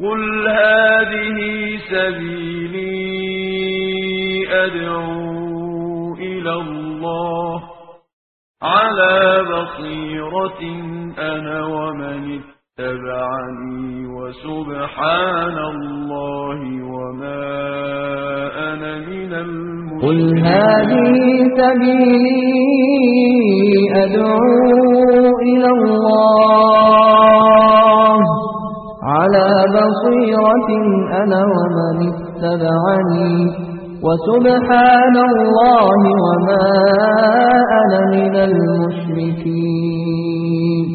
قل هذه سبيلي أدعو إلى الله على بصيرة أنا ومن اتبعني وسبحان الله وما أنا من قل المشركين هذه سبيلي أدعو إلى الله على بصيرة أنا ومن اتبعني وسبحان الله وما أنا من المشركين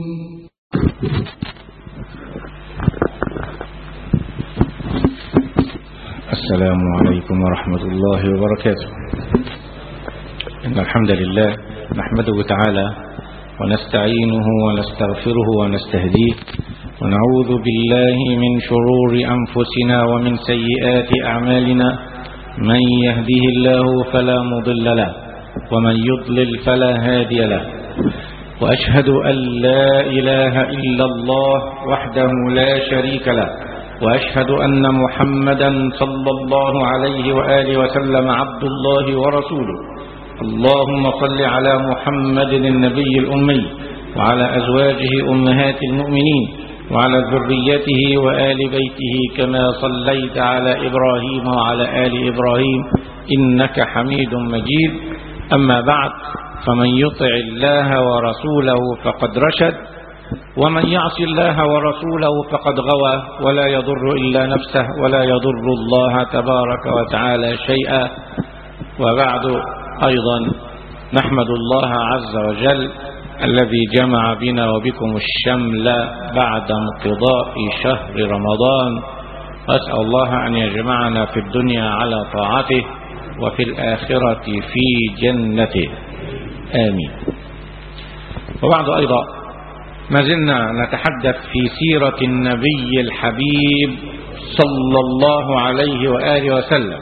السلام عليكم ورحمة الله وبركاته إن الحمد لله نحمده تعالى ونستعينه ونستغفره ونستهديه ونعوذ بالله من شرور أنفسنا ومن سيئات أعمالنا من يهده الله فلا مضل له ومن يضلل فلا هادي له وأشهد أن لا إله إلا الله وحده لا شريك له وأشهد أن محمدا صلى الله عليه وآله وسلم عبد الله ورسوله اللهم صل على محمد النبي الأمي وعلى أزواجه أمهات المؤمنين وعلى ذريته وآل بيته كما صليت على إبراهيم وعلى آل إبراهيم إنك حميد مجيد أما بعد فمن يطع الله ورسوله فقد رشد ومن يعص الله ورسوله فقد غوى ولا يضر إلا نفسه ولا يضر الله تبارك وتعالى شيئا وبعد أيضا نحمد الله عز وجل الذي جمع بنا وبكم الشمل بعد انقضاء شهر رمضان وأسأل الله أن يجمعنا في الدنيا على طاعته وفي الآخرة في جنته آمين وبعد أيضا ما زلنا نتحدث في سيرة النبي الحبيب صلى الله عليه وآله وسلم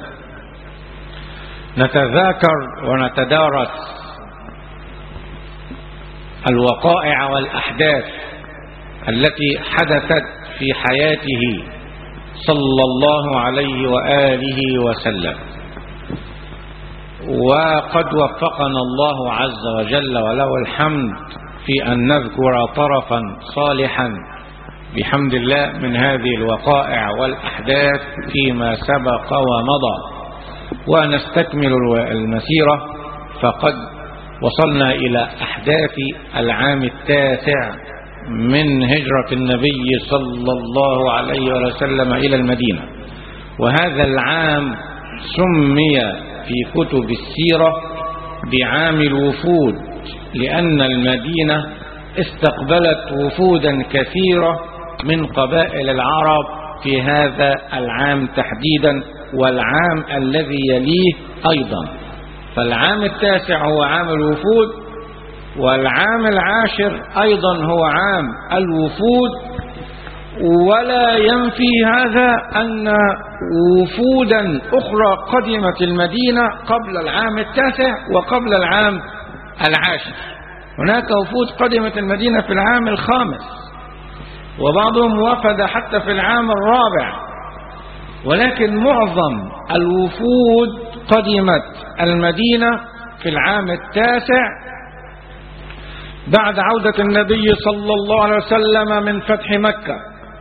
نتذاكر ونتدارس الوقائع والأحداث التي حدثت في حياته صلى الله عليه وآله وسلم وقد وفقنا الله عز وجل وله الحمد في أن نذكر طرفا صالحا بحمد الله من هذه الوقائع والأحداث فيما سبق ومضى ونستكمل المسيرة فقد وصلنا إلى أحداث العام التاسع من هجرة النبي صلى الله عليه وسلم إلى المدينة وهذا العام سمي في كتب السيرة بعام الوفود لأن المدينة استقبلت وفودا كثيرة من قبائل العرب في هذا العام تحديدا والعام الذي يليه أيضا فالعام التاسع هو عام الوفود والعام العاشر أيضا هو عام الوفود ولا ينفي هذا أن وفودا أخرى قدمت المدينة قبل العام التاسع وقبل العام العاشر هناك وفود قدمت المدينة في العام الخامس وبعضهم وفد حتى في العام الرابع ولكن معظم الوفود قدمت المدينة في العام التاسع بعد عودة النبي صلى الله عليه وسلم من فتح مكة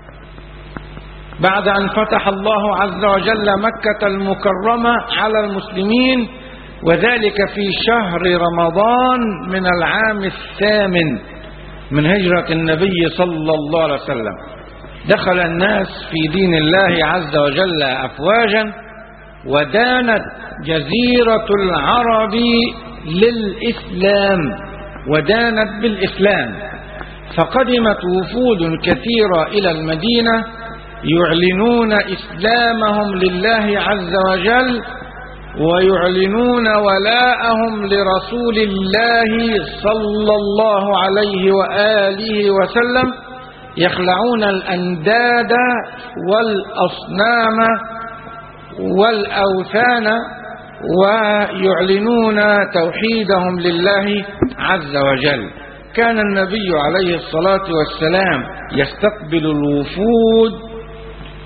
بعد أن فتح الله عز وجل مكة المكرمة على المسلمين وذلك في شهر رمضان من العام الثامن من هجرة النبي صلى الله عليه وسلم دخل الناس في دين الله عز وجل أفواجا ودانت جزيرة العرب للإسلام ودانت بالإسلام فقدمت وفود كثيرة إلى المدينة يعلنون إسلامهم لله عز وجل ويعلنون ولاءهم لرسول الله صلى الله عليه وآله وسلم يخلعون الأنداد والأصنام والأوثان ويعلنون توحيدهم لله عز وجل كان النبي عليه الصلاة والسلام يستقبل الوفود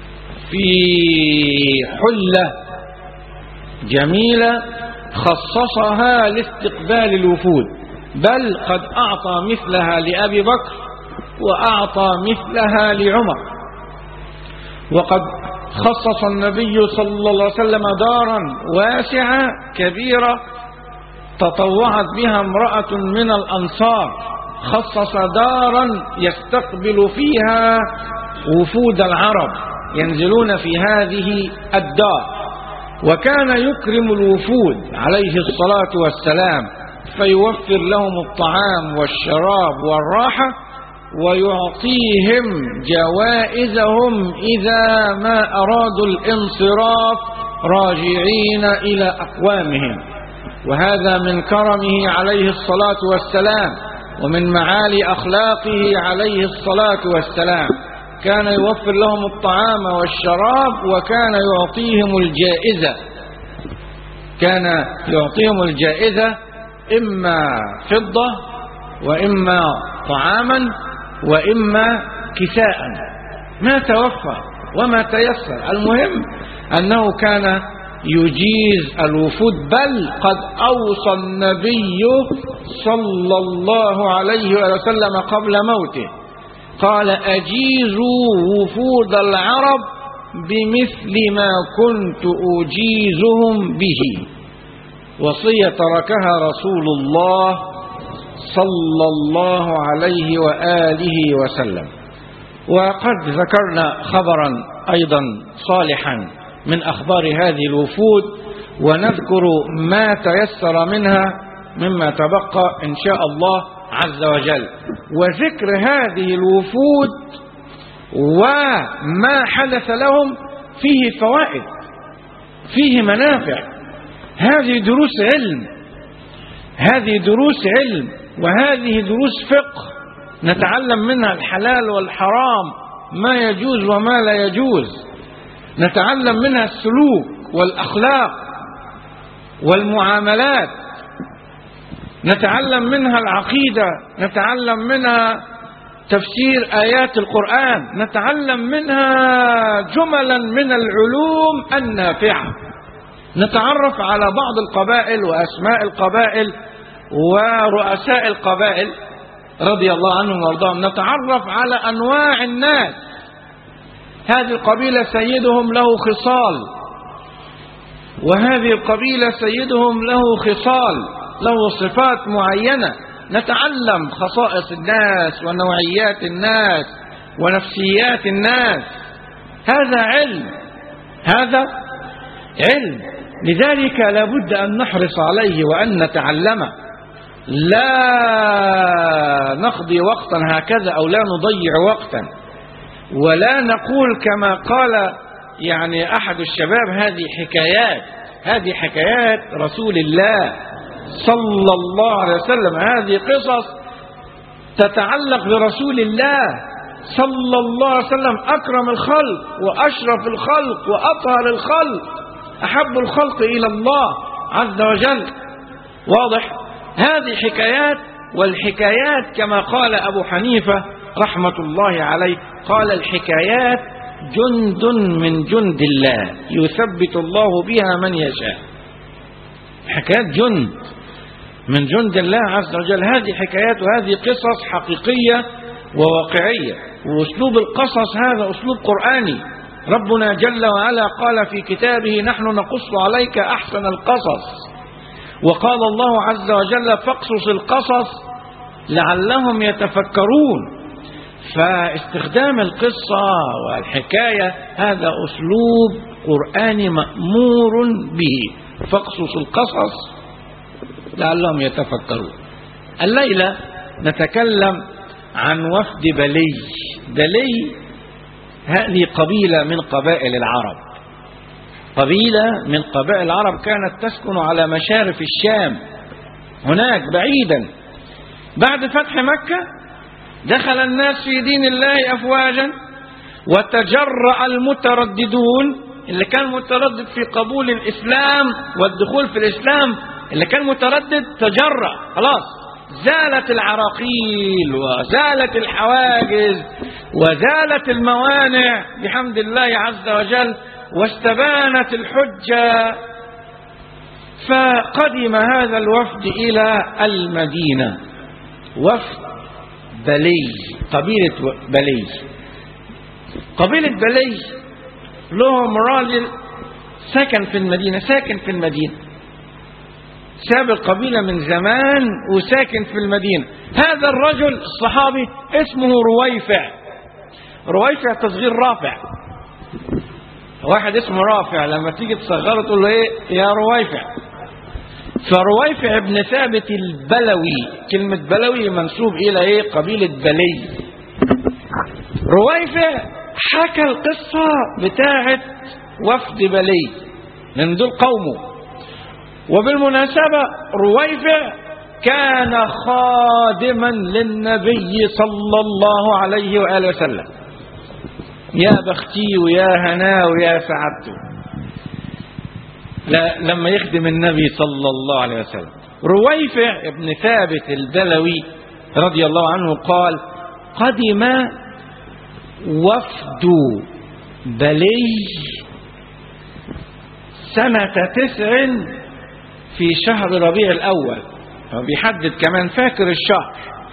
في حلة جميلة خصصها لاستقبال الوفود بل قد أعطى مثلها لأبي بكر وأعطى مثلها لعمر وقد خصص النبي صلى الله عليه وسلم دارا واسعة كبيرة تطوعت بها امرأة من الأنصار خصص دارا يستقبل فيها وفود العرب ينزلون في هذه الدار وكان يكرم الوفود عليه الصلاة والسلام فيوفر لهم الطعام والشراب والراحة ويعطيهم جوائزهم إذا ما أرادوا الانصراف راجعين إلى أقوامهم وهذا من كرمه عليه الصلاة والسلام ومن معالي أخلاقه عليه الصلاة والسلام كان يوفر لهم الطعام والشراب وكان يعطيهم الجائزة كان يعطيهم الجائزة إما فضة وإما طعاما وإما كساء ما توفى وما تيسر المهم أنه كان يجيز الوفود بل قد أوصى النبي صلى الله عليه وسلم قبل موته قال أجيزوا وفود العرب بمثل ما كنت أجيزهم به وصية تركها رسول الله صلى الله عليه وآله وسلم وقد ذكرنا خبرا أيضا صالحا من أخبار هذه الوفود ونذكر ما تيسر منها مما تبقى إن شاء الله عز وجل وذكر هذه الوفود وما حدث لهم فيه فوائد فيه منافع هذه دروس علم هذه دروس علم وهذه دروس فقه نتعلم منها الحلال والحرام ما يجوز وما لا يجوز نتعلم منها السلوك والأخلاق والمعاملات نتعلم منها العقيدة نتعلم منها تفسير آيات القرآن نتعلم منها جملا من العلوم النافعة نتعرف على بعض القبائل وأسماء القبائل ورؤساء القبائل رضي الله عنهم وارضاهم نتعرف على أنواع الناس هذه القبيلة سيدهم له خصال وهذه القبيلة سيدهم له خصال له صفات معينة نتعلم خصائص الناس ونوعيات الناس ونفسيات الناس هذا علم هذا علم لذلك لابد أن نحرص عليه وأن نتعلمه لا نقضي وقتا هكذا أو لا نضيع وقتا ولا نقول كما قال يعني أحد الشباب هذه حكايات هذه حكايات رسول الله صلى الله عليه وسلم هذه قصص تتعلق برسول الله صلى الله عليه وسلم أكرم الخلق وأشرف الخلق وأطهر الخلق أحب الخلق إلى الله عز وجل واضح هذه حكايات والحكايات كما قال أبو حنيفة رحمة الله عليه قال الحكايات جند من جند الله يثبت الله بها من يشاء حكايات جند من جند الله عز وجل هذه حكايات وهذه قصص حقيقية وواقعية وأسلوب القصص هذا أسلوب قرآني ربنا جل وعلا قال في كتابه نحن نقص عليك أحسن القصص وقال الله عز وجل فاقصص القصص لعلهم يتفكرون فاستخدام القصة والحكاية هذا أسلوب قرآني مأمور به فاقصص القصص لعلهم يتفكرون الليلة نتكلم عن وفد بلي بلي هذه قبيلة من قبائل العرب قبيلة من قبائل العرب كانت تسكن على مشارف الشام هناك بعيدا بعد فتح مكة دخل الناس في دين الله أفواجا وتجرأ المترددون اللي كان متردد في قبول الإسلام والدخول في الإسلام اللي كان متردد تجرأ خلاص زالت العراقيل وزالت الحواجز وزالت الموانع بحمد الله عز وجل واستبانت الحجة فقدم هذا الوفد إلى المدينة وفد بلي قبيلة بلي قبيلة بلي لهم راجل سكن في المدينة ساكن في المدينة ساب القبيلة من زمان وساكن في المدينة هذا الرجل الصحابي اسمه رويفع رويفع تصغير رافع واحد اسمه رافع لما تيجي تصغره تقول له ايه يا رويفع فرويفع ابن ثابت البلوي كلمة بلوي منسوب إلى إيه قبيلة بلي رويفع حكى القصة بتاعة وفد بلي من دول قومه وبالمناسبة رويفع كان خادما للنبي صلى الله عليه وآله وسلم يا بختي ويا هنا ويا سعادته لا لما يخدم النبي صلى الله عليه وسلم رويفع ابن ثابت البلوي رضي الله عنه قال قدم وفد بلي سنة تسع في شهر ربيع الأول هو بيحدد كمان فاكر الشهر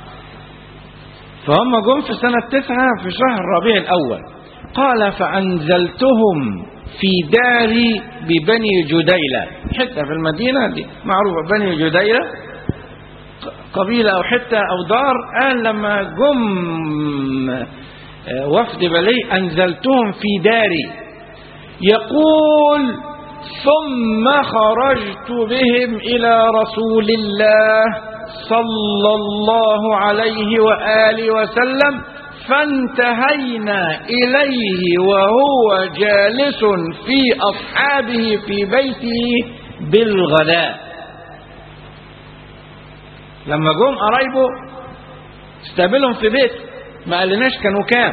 فهم جم في سنة تسعة في شهر ربيع الأول قال فأنزلتهم في داري ببني جديلة حتة في المدينة دي معروفة بني جديلة قبيلة أو حتة أو دار قال لما جم وفد بلي أنزلتهم في داري يقول ثم خرجت بهم إلى رسول الله صلى الله عليه وآله وسلم فانتهينا إليه وهو جالس في أصحابه في بيته بالغداء لما جم قرايبه استقبلهم في بيته ما قالناش كانوا كام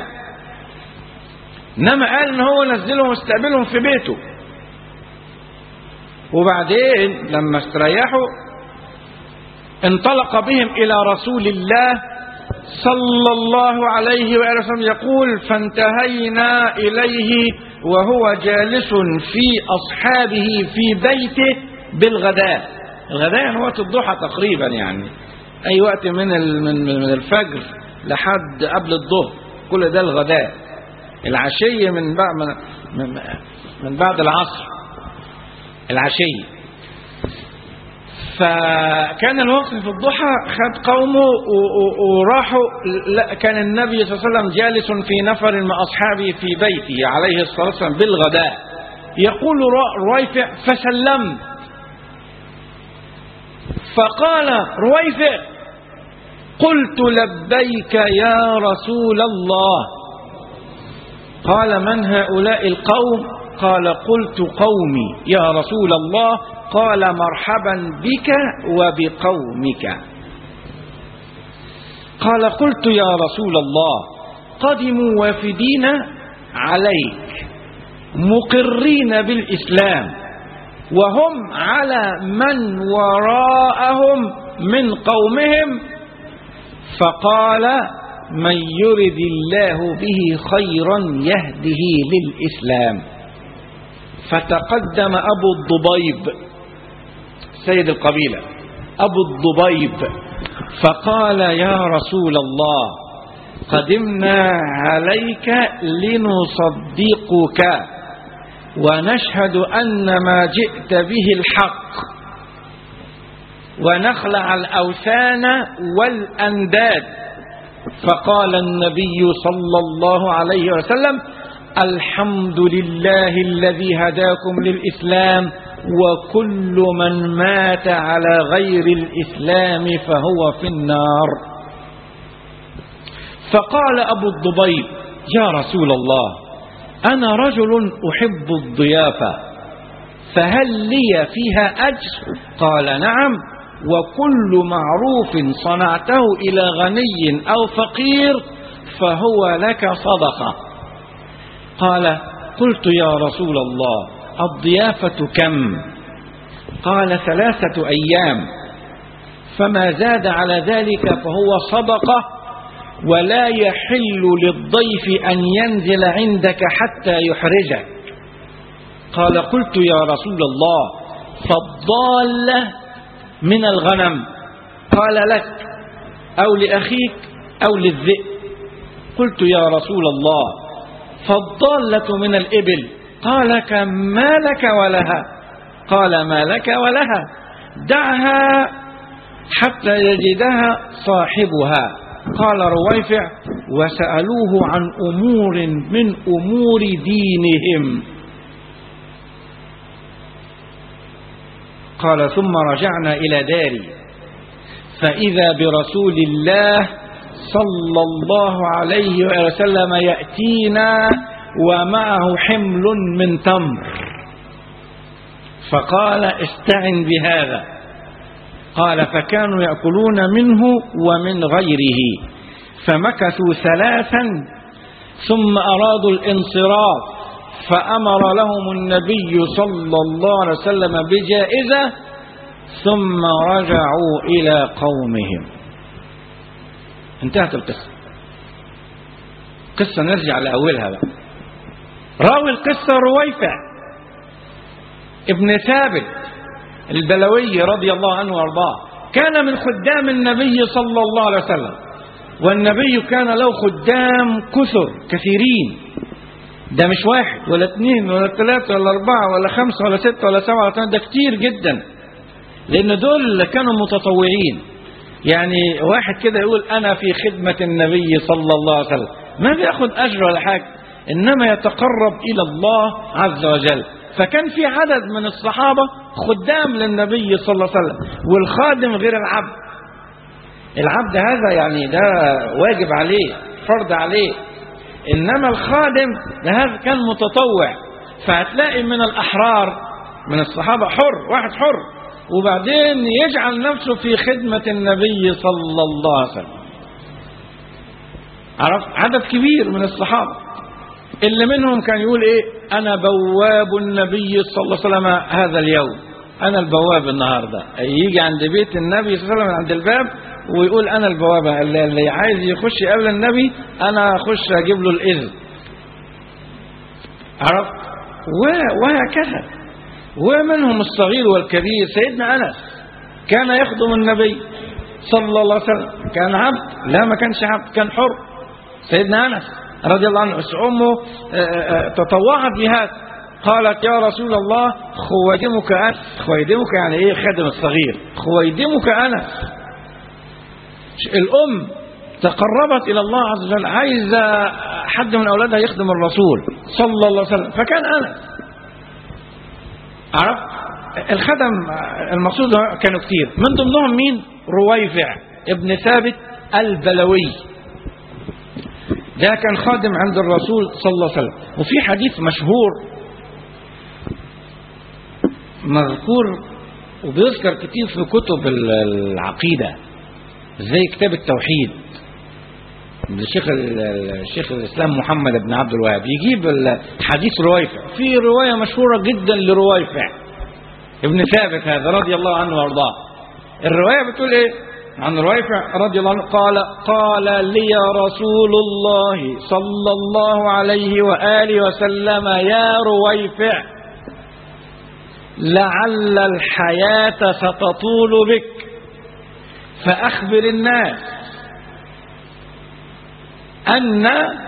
انما قال ان هو نزلهم واستقبلهم في بيته وبعدين لما استريحوا انطلق بهم الى رسول الله صلى الله عليه وآله وسلم يقول فانتهينا إليه وهو جالس في أصحابه في بيته بالغداء الغداء هو وقت الضحى تقريبا يعني أي وقت من من من الفجر لحد قبل الظهر كل ده الغداء العشية من بعد من, من بعد العصر العشية فكان الوقت في الضحى خد قومه وراحوا لا كان النبي صلى الله عليه وسلم جالس في نفر مع أصحابه في بيته عليه الصلاة والسلام بالغداء يقول رويفع فسلمت فقال رويفع قلت لبيك يا رسول الله قال من هؤلاء القوم قال قلت قومي يا رسول الله قال مرحبا بك وبقومك قال قلت يا رسول الله قدموا وافدين عليك مقرين بالإسلام وهم على من وراءهم من قومهم فقال من يرد الله به خيرا يهده للإسلام فتقدم أبو الضبيب سيد القبيلة أبو الضبيب فقال يا رسول الله قدمنا عليك لنصدقك ونشهد أن ما جئت به الحق ونخلع الأوثان والأنداد فقال النبي صلى الله عليه وسلم الحمد لله الذي هداكم للإسلام وكل من مات على غير الإسلام فهو في النار فقال أبو الضبيب يا رسول الله أنا رجل أحب الضيافة فهل لي فيها أجر قال نعم وكل معروف صنعته إلى غني أو فقير فهو لك صدقة قال قلت يا رسول الله الضيافة كم قال ثلاثة أيام فما زاد على ذلك فهو صدقة ولا يحل للضيف أن ينزل عندك حتى يحرجك قال قلت يا رسول الله فالضالة من الغنم قال لك أو لأخيك أو للذئب قلت يا رسول الله فالضالة من الإبل قال كما لك ولها قال ما لك ولها دعها حتى يجدها صاحبها قال رويفع وسألوه عن أمور من أمور دينهم قال ثم رجعنا إلى داري فإذا برسول الله صلى الله عليه وسلم يأتينا ومعه حمل من تمر فقال استعن بهذا قال فكانوا يأكلون منه ومن غيره فمكثوا ثلاثا ثم أرادوا الانصراف فأمر لهم النبي صلى الله عليه وسلم بجائزة ثم رجعوا إلى قومهم انتهت القصة قصة نرجع لأولها بقى راوي القصة رويفع ابن ثابت البلوي رضي الله عنه وارضاه كان من خدام النبي صلى الله عليه وسلم والنبي كان له خدام كثر كثيرين ده مش واحد ولا اثنين ولا ثلاثة ولا أربعة ولا خمسة ولا ستة ولا سبعة ولا ثمانية ده كتير جدا لأن دول كانوا متطوعين يعني واحد كده يقول أنا في خدمة النبي صلى الله عليه وسلم ما بياخد أجر ولا حاجة إنما يتقرب إلى الله عز وجل فكان في عدد من الصحابة خدام للنبي صلى الله عليه وسلم والخادم غير العبد العبد هذا يعني ده واجب عليه فرض عليه إنما الخادم ده هذا كان متطوع فهتلاقي من الأحرار من الصحابة حر واحد حر وبعدين يجعل نفسه في خدمة النبي صلى الله عليه وسلم عرفت عدد كبير من الصحابة اللي منهم كان يقول ايه انا بواب النبي صلى الله عليه وسلم هذا اليوم انا البواب النهارده يجي عند بيت النبي صلى الله عليه وسلم عند الباب ويقول انا البوابه اللي, اللي عايز يخش قبل النبي انا اخش اجيب له الاذن عرفت وهكذا ومنهم الصغير والكبير سيدنا انس كان يخدم النبي صلى الله عليه وسلم كان عبد لا ما كانش عبد كان حر سيدنا انس رضي الله عنه بس امه تطوعت بهذا قالت يا رسول الله خويدمك انس خويدمك يعني ايه خادم الصغير خويدمك انس الام تقربت الى الله عز وجل عايزه حد من اولادها يخدم الرسول صلى الله عليه وسلم فكان انس عرفت الخدم المقصود كانوا كتير من ضمنهم مين رويفع ابن ثابت البلوي ده كان خادم عند الرسول صلى الله عليه وسلم وفي حديث مشهور مذكور وبيذكر كتير في كتب العقيدة زي كتاب التوحيد الشيخ الشيخ الاسلام محمد بن عبد الوهاب يجيب حديث رويفع في روايه مشهوره جدا لرويفع ابن ثابت هذا رضي الله عنه وارضاه الروايه بتقول ايه عن رويفع رضي الله عنه قال قال لي رسول الله صلى الله عليه واله وسلم يا رويفع لعل الحياه ستطول بك فاخبر الناس أن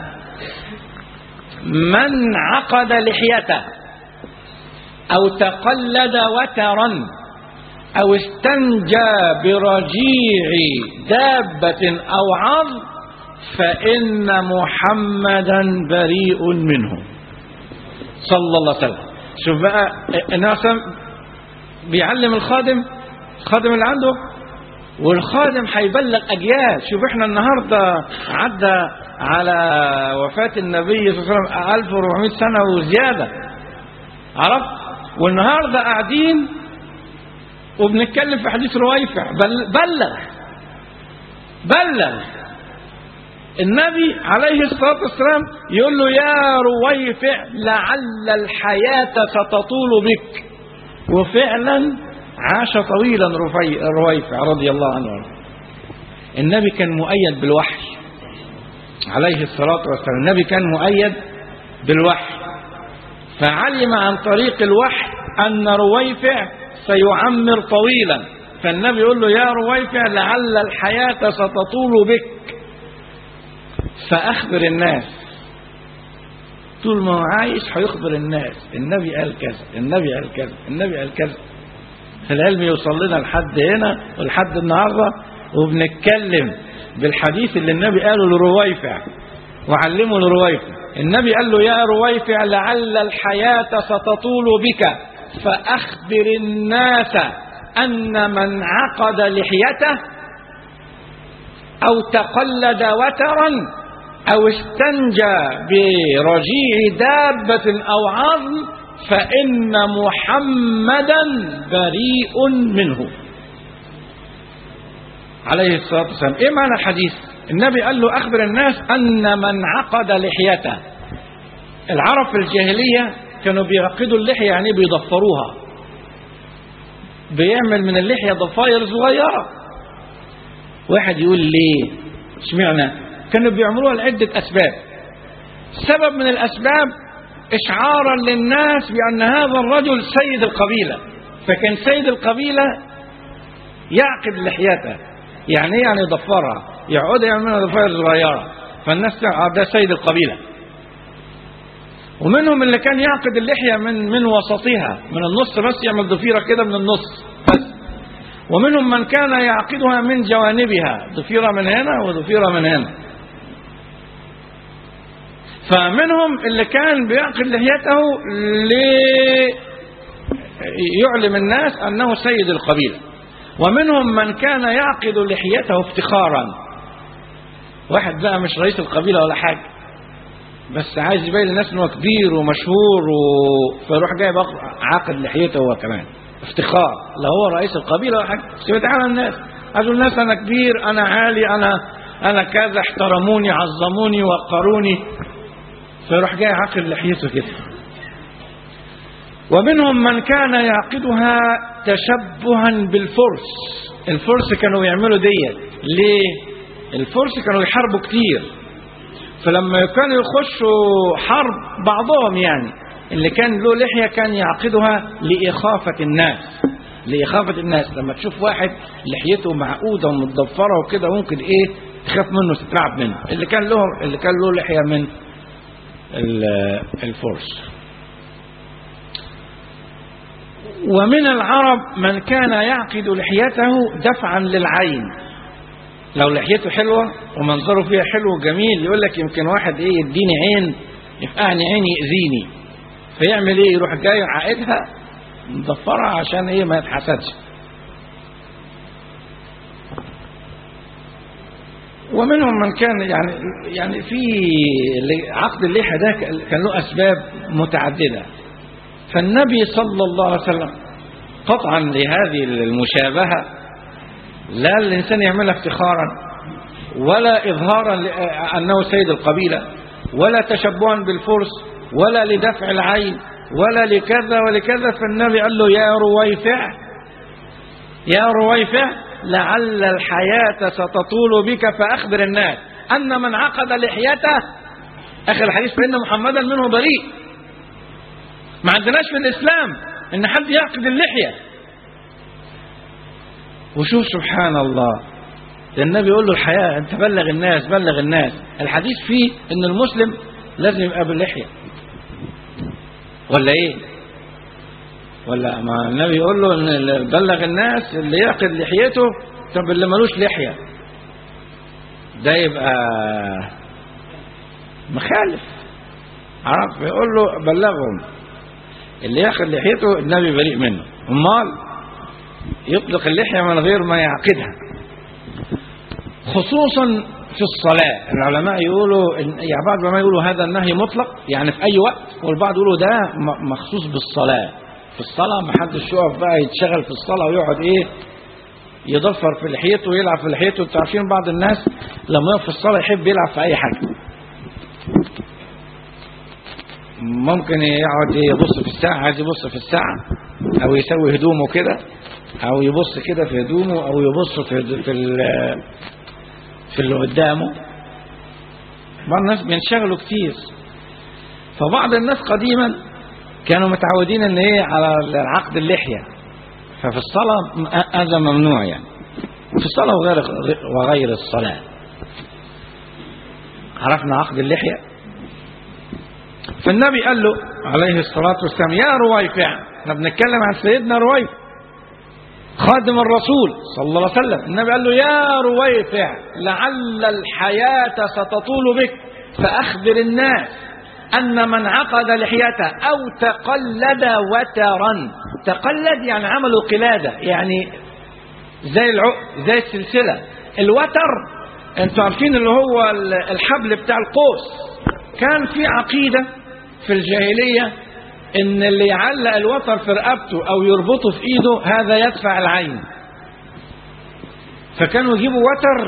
من عقد لحيته أو تقلد وترا أو استنجى برجيع دابة أو عظم فإن محمدا بريء منه صلى الله عليه وسلم شوف بقى الناس بيعلم الخادم الخادم اللي عنده والخادم هيبلغ اجيال شوف احنا النهارده عدى على وفاه النبي صلى الله عليه وسلم 1400 سنه وزياده عرفت والنهارده قاعدين وبنتكلم في حديث رويفع بل بلغ بلغ النبي عليه الصلاة والسلام يقول له يا رويفع لعل الحياة ستطول بك وفعلا عاش طويلا رفي- رويفع رضي الله عنه وارضاه. النبي كان مؤيد بالوحي عليه الصلاة والسلام النبي كان مؤيد بالوحي فعلم عن طريق الوحي أن رويفع سيعمر طويلا فالنبي يقول له يا رويفع لعل الحياة ستطول بك فأخبر الناس طول ما هو عايش هيخبر الناس النبي قال كذا النبي قال كذا النبي قال كذا العلم يوصل لنا لحد هنا ولحد النهارده وبنتكلم بالحديث اللي النبي قاله لرويفع وعلمه لرويفع النبي قال له يا رويفع لعل الحياة ستطول بك فأخبر الناس أن من عقد لحيته أو تقلد وترا أو استنجى برجيع دابة أو عظم فإن محمدا بريء منه عليه الصلاة والسلام إيه معنى الحديث النبي قال له أخبر الناس أن من عقد لحيته العرب في الجاهلية كانوا بيعقدوا اللحية يعني بيضفروها بيعمل من اللحية ضفاير صغيرة واحد يقول ليه اشمعنى كانوا بيعملوها لعدة أسباب سبب من الأسباب إشعارا للناس بأن هذا الرجل سيد القبيلة فكان سيد القبيلة يعقد لحيته يعني ايه يعني يضفرها يقعد يعمل منها ضفاير صغيرة فالناس تعرف ده سيد القبيلة ومنهم اللي كان يعقد اللحية من من وسطها من النص بس يعمل ضفيرة كده من النص بس ومنهم من كان يعقدها من جوانبها ضفيرة من هنا وضفيرة من هنا فمنهم اللي كان بيعقد لحيته ليعلم الناس أنه سيد القبيلة ومنهم من كان يعقد لحيته افتخارا واحد بقى مش رئيس القبيلة ولا حاجة بس عايز يبين للناس انه كبير ومشهور و... فيروح جاي بقى عاقد لحيته هو كمان افتخار لا هو رئيس القبيله ولا حاجه بس بيتعامل الناس عايز الناس انا كبير انا عالي انا انا كذا احترموني عظموني وقروني فيروح جاي عاقد لحيته كده ومنهم من كان يعقدها تشبها بالفرس الفرس كانوا يعملوا ديت ليه الفرس كانوا يحاربوا كتير فلما كانوا يخشوا حرب بعضهم يعني اللي كان له لحية كان يعقدها لإخافة الناس لإخافة الناس لما تشوف واحد لحيته معقودة ومتضفرة وكده ممكن إيه تخاف منه تترعب منه اللي كان له اللي كان له لحية من الفرس ومن العرب من كان يعقد لحيته دفعا للعين لو لحيته حلوة ومنظره فيها حلو وجميل يقول لك يمكن واحد ايه يديني عين يفقعني عيني يأذيني فيعمل ايه يروح جاي عائدها مضفرها عشان ايه ما يتحسدش ومنهم من كان يعني يعني في عقد اللحى ده كان له اسباب متعدده فالنبي صلى الله عليه وسلم قطعا لهذه المشابهه لا الإنسان يعملها افتخارا ولا إظهارا أنه سيد القبيلة ولا تشبها بالفرس ولا لدفع العين ولا لكذا ولكذا فالنبي قال له يا رويفع يا رويفع لعل الحياة ستطول بك فأخبر الناس أن من عقد لحيته آخر الحديث فإن محمدا منه بريء ما عندناش في الإسلام إن حد يعقد اللحية وشوف سبحان الله النبي يقول له الحياة انت بلغ الناس بلغ الناس الحديث فيه ان المسلم لازم يبقى باللحية ولا ايه ولا ما النبي يقول له ان بلغ الناس اللي يعقد لحيته طب اللي ملوش لحية ده يبقى مخالف عرف يقول له بلغهم اللي ياخد لحيته النبي بريء منه امال يطلق اللحية من غير ما يعقدها خصوصا في الصلاة العلماء يقولوا إن يعني بعض العلماء يقولوا هذا النهي مطلق يعني في أي وقت والبعض يقولوا ده مخصوص بالصلاة في الصلاة ما حدش يقف بقى يتشغل في الصلاة ويقعد إيه يضفر في لحيته ويلعب في لحيته انتوا عارفين بعض الناس لما يقف في الصلاة يحب يلعب في أي حاجة ممكن يقعد يبص في الساعة عايز يبص في الساعة او يسوي هدومه كده او يبص كده في هدومه او يبص في في ال- في اللي قدامه بعض الناس بينشغلوا كتير فبعض الناس قديما كانوا متعودين ان ايه على عقد اللحيه ففي الصلاه م- هذا ممنوع يعني في الصلاه وغير وغير الصلاه عرفنا عقد اللحيه فالنبي قال له عليه الصلاه والسلام يا رويفع احنا بنتكلم عن سيدنا رويفع خادم الرسول صلى الله عليه وسلم النبي قال له يا رويفع لعل الحياة ستطول بك فأخبر الناس أن من عقد لحيته أو تقلد وترا تقلد يعني عملوا قلادة يعني زي العق زي السلسلة الوتر انتوا عارفين اللي هو الحبل بتاع القوس كان في عقيدة في الجاهلية ان اللي يعلق الوتر في رقبته او يربطه في ايده هذا يدفع العين فكانوا يجيبوا وتر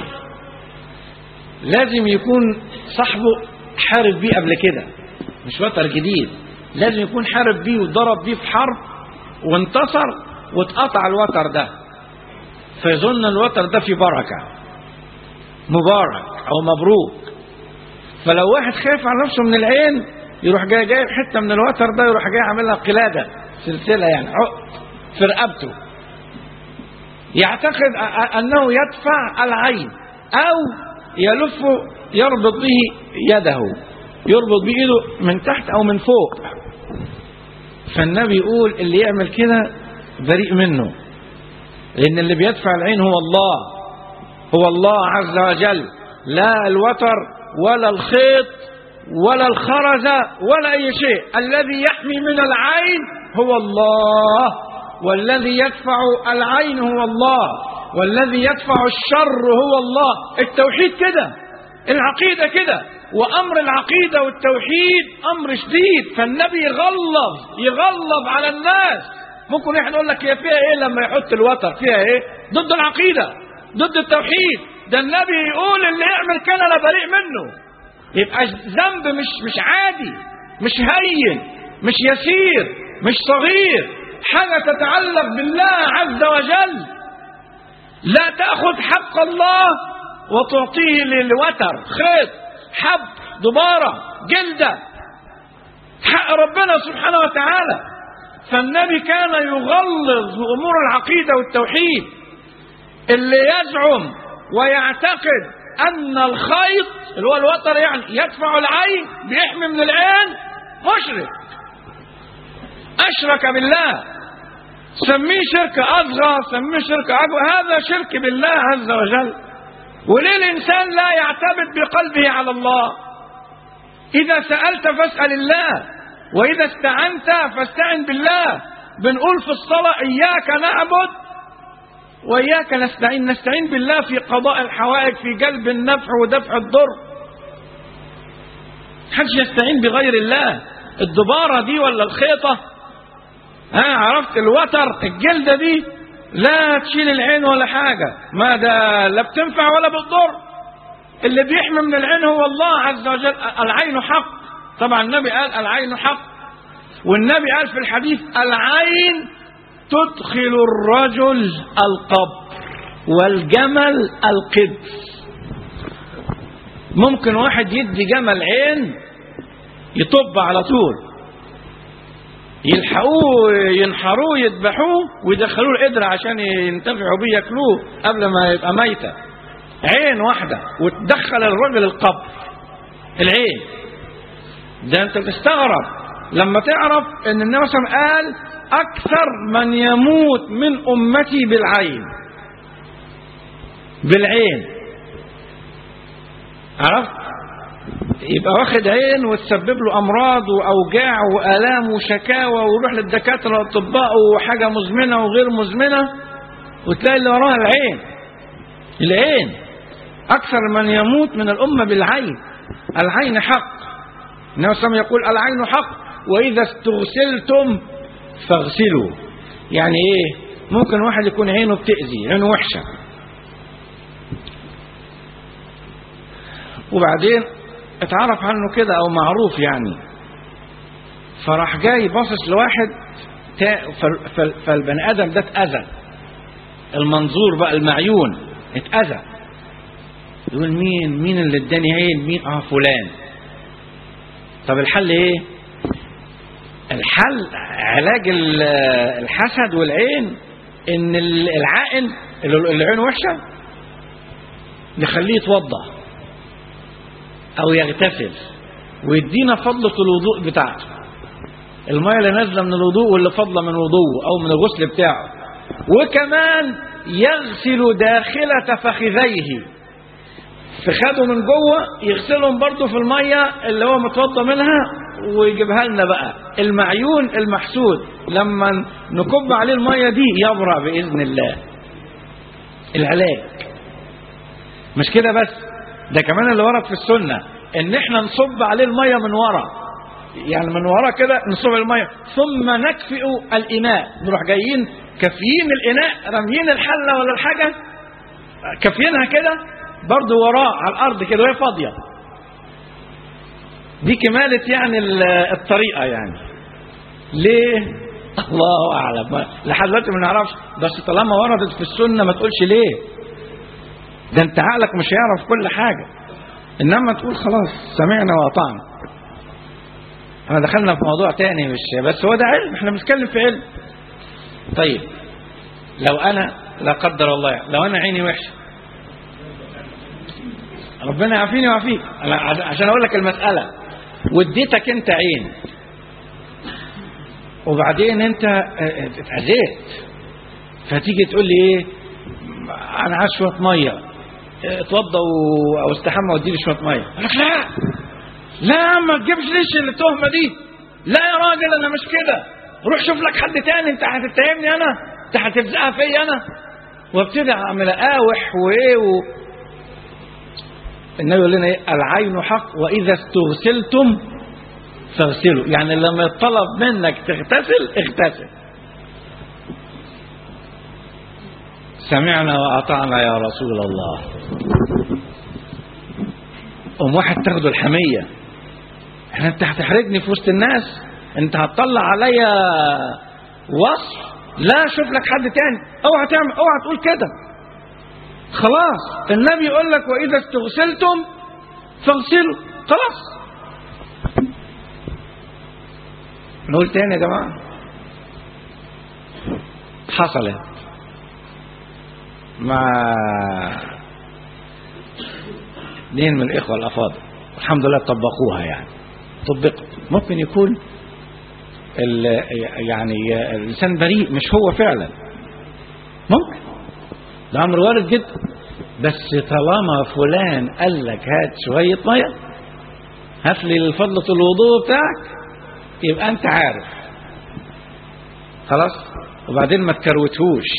لازم يكون صاحبه حارب بيه قبل كده مش وتر جديد لازم يكون حارب بيه وضرب بيه في حرب وانتصر واتقطع الوتر ده فيظن الوتر ده فيه بركة مبارك او مبروك فلو واحد خايف على نفسه من العين يروح جاي جايب حته من الوتر ده يروح جاي عاملها قلاده سلسله يعني عقد في رقبته يعتقد أ- انه يدفع العين او يلف يربط به يده يربط بايده من تحت او من فوق فالنبي يقول اللي يعمل كده بريء منه لان اللي بيدفع العين هو الله هو الله عز وجل لا الوتر ولا الخيط ولا الخرزة ولا أي شيء الذي يحمي من العين هو الله والذي يدفع العين هو الله والذي يدفع الشر هو الله التوحيد كده العقيدة كده وأمر العقيدة والتوحيد أمر شديد فالنبي يغلظ يغلظ على الناس ممكن احنا نقول لك هي فيها ايه لما يحط الوتر فيها ايه ضد العقيدة ضد التوحيد ده النبي يقول اللي يعمل كده انا بريء منه يبقى ذنب مش مش عادي مش هين مش يسير مش صغير حاجة تتعلق بالله عز وجل لا تأخذ حق الله وتعطيه للوتر خيط حب دبارة جلدة حق ربنا سبحانه وتعالى فالنبي كان يغلظ أمور العقيدة والتوحيد اللي يزعم ويعتقد أن الخيط اللي هو الوتر يعني يدفع العين بيحمي من العين مشرك أشرك بالله سميه شرك أصغر سميه شرك أكبر هذا شرك بالله عز وجل وليه الإنسان لا يعتمد بقلبه على الله إذا سألت فاسأل الله وإذا استعنت فاستعن بالله بنقول في الصلاة إياك نعبد وإياك نستعين نستعين بالله في قضاء الحوائج في جلب النفع ودفع الضر حدش يستعين بغير الله الدبارة دي ولا الخيطة ها عرفت الوتر الجلدة دي لا تشيل العين ولا حاجة ما ده لا بتنفع ولا بتضر اللي بيحمي من العين هو الله عز وجل العين حق طبعا النبي قال العين حق والنبي قال في الحديث العين تدخل الرجل القبر والجمل القدس ممكن واحد يدي جمل عين يطب على طول يلحقوه ينحروه يذبحوه ويدخلوه القدر عشان ينتفعوا بيه ياكلوه قبل ما يبقى ميتة عين واحدة وتدخل الرجل القبر العين ده انت تستغرب لما تعرف ان النبي صلى الله عليه وسلم قال اكثر من يموت من امتي بالعين بالعين عرفت يبقى واخد عين وتسبب له امراض واوجاع والام وشكاوى ويروح للدكاتره والاطباء وحاجه مزمنه وغير مزمنه وتلاقي اللي وراها العين العين اكثر من يموت من الامه بالعين العين حق النبي صلى الله عليه وسلم يقول العين حق واذا استغسلتم فاغسلوا يعني ايه ممكن واحد يكون عينه بتأذي عينه وحشة وبعدين اتعرف عنه كده او معروف يعني فراح جاي باصص لواحد تا- فال- فال- فالبني ادم ده اتاذى المنظور بقى المعيون اتاذى يقول مين مين اللي اداني عين مين اه فلان طب الحل ايه الحل علاج ال- الحسد والعين ان ال- العائن اللي اللي عينه وحشه نخليه يتوضا او يغتسل ويدينا فضلة الوضوء بتاعته المية اللي نازلة من الوضوء واللي فضلة من وضوءه او من الغسل بتاعه وكمان يغسل داخلة فخذيه فخده من جوه يغسلهم برضه في المية اللي هو متوضى منها ويجيبها لنا بقى المعيون المحسود لما نكب عليه المية دي يبرأ بإذن الله العلاج مش كده بس ده كمان اللي ورد في السنة ان احنا نصب عليه المية من ورا يعني من ورا كده نصب المية ثم نكفئ الإناء نروح جايين كافيين الإناء راميين الحلة ولا الحاجة كافيينها كده برضو وراه على الأرض كده وهي فاضية دي كمالة يعني ال- الطريقة يعني ليه الله أعلم ما- لحد دلوقتي ما نعرفش بس طالما وردت في السنة ما تقولش ليه ده انت عقلك مش هيعرف كل حاجة انما تقول خلاص سمعنا واطعنا احنا دخلنا في موضوع تاني مش بس هو ده علم احنا بنتكلم في علم طيب لو انا لا قدر الله يعني لو انا عيني وحشه ربنا يعافيني ويعافيك أنا عش- عشان اقول لك المساله واديتك انت عين وبعدين انت اه، اه، اتأذيت فتيجي تقول لي ايه انا عايز شويه ميه اه، اتوضى و- او استحمى واديني شويه ميه اقول لك لا لا ما تجيبش ليش التهمه دي لا يا راجل انا مش كده روح شوف لك حد تاني انت هتتهمني انا انت هتفزقها فيا انا وابتدي اعمل اقاوح وايه و... النبي يقول لنا ايه العين حق واذا استغسلتم فاغسلوا يعني لما يطلب منك تغتسل اغتسل سمعنا واطعنا يا رسول الله قوم واحد تاخده الحميه احنا انت هتحرجني في وسط الناس انت هتطلع عليا وصف لا شوف لك حد تاني اوعى تعمل اوعى تقول كده خلاص النبي يقول لك واذا استغسلتم فاغسلوا خلاص نقول تاني يا جماعه حصلت مع اثنين من الاخوه الافاضل الحمد لله طبقوها يعني طبقت ممكن يكون ال- يعني الانسان بريء مش هو فعلا ممكن ده امر وارد جدا بس طالما فلان قال لك هات شويه ميه هات لي فضله الوضوء بتاعك يبقى انت عارف خلاص وبعدين ما تكروتهوش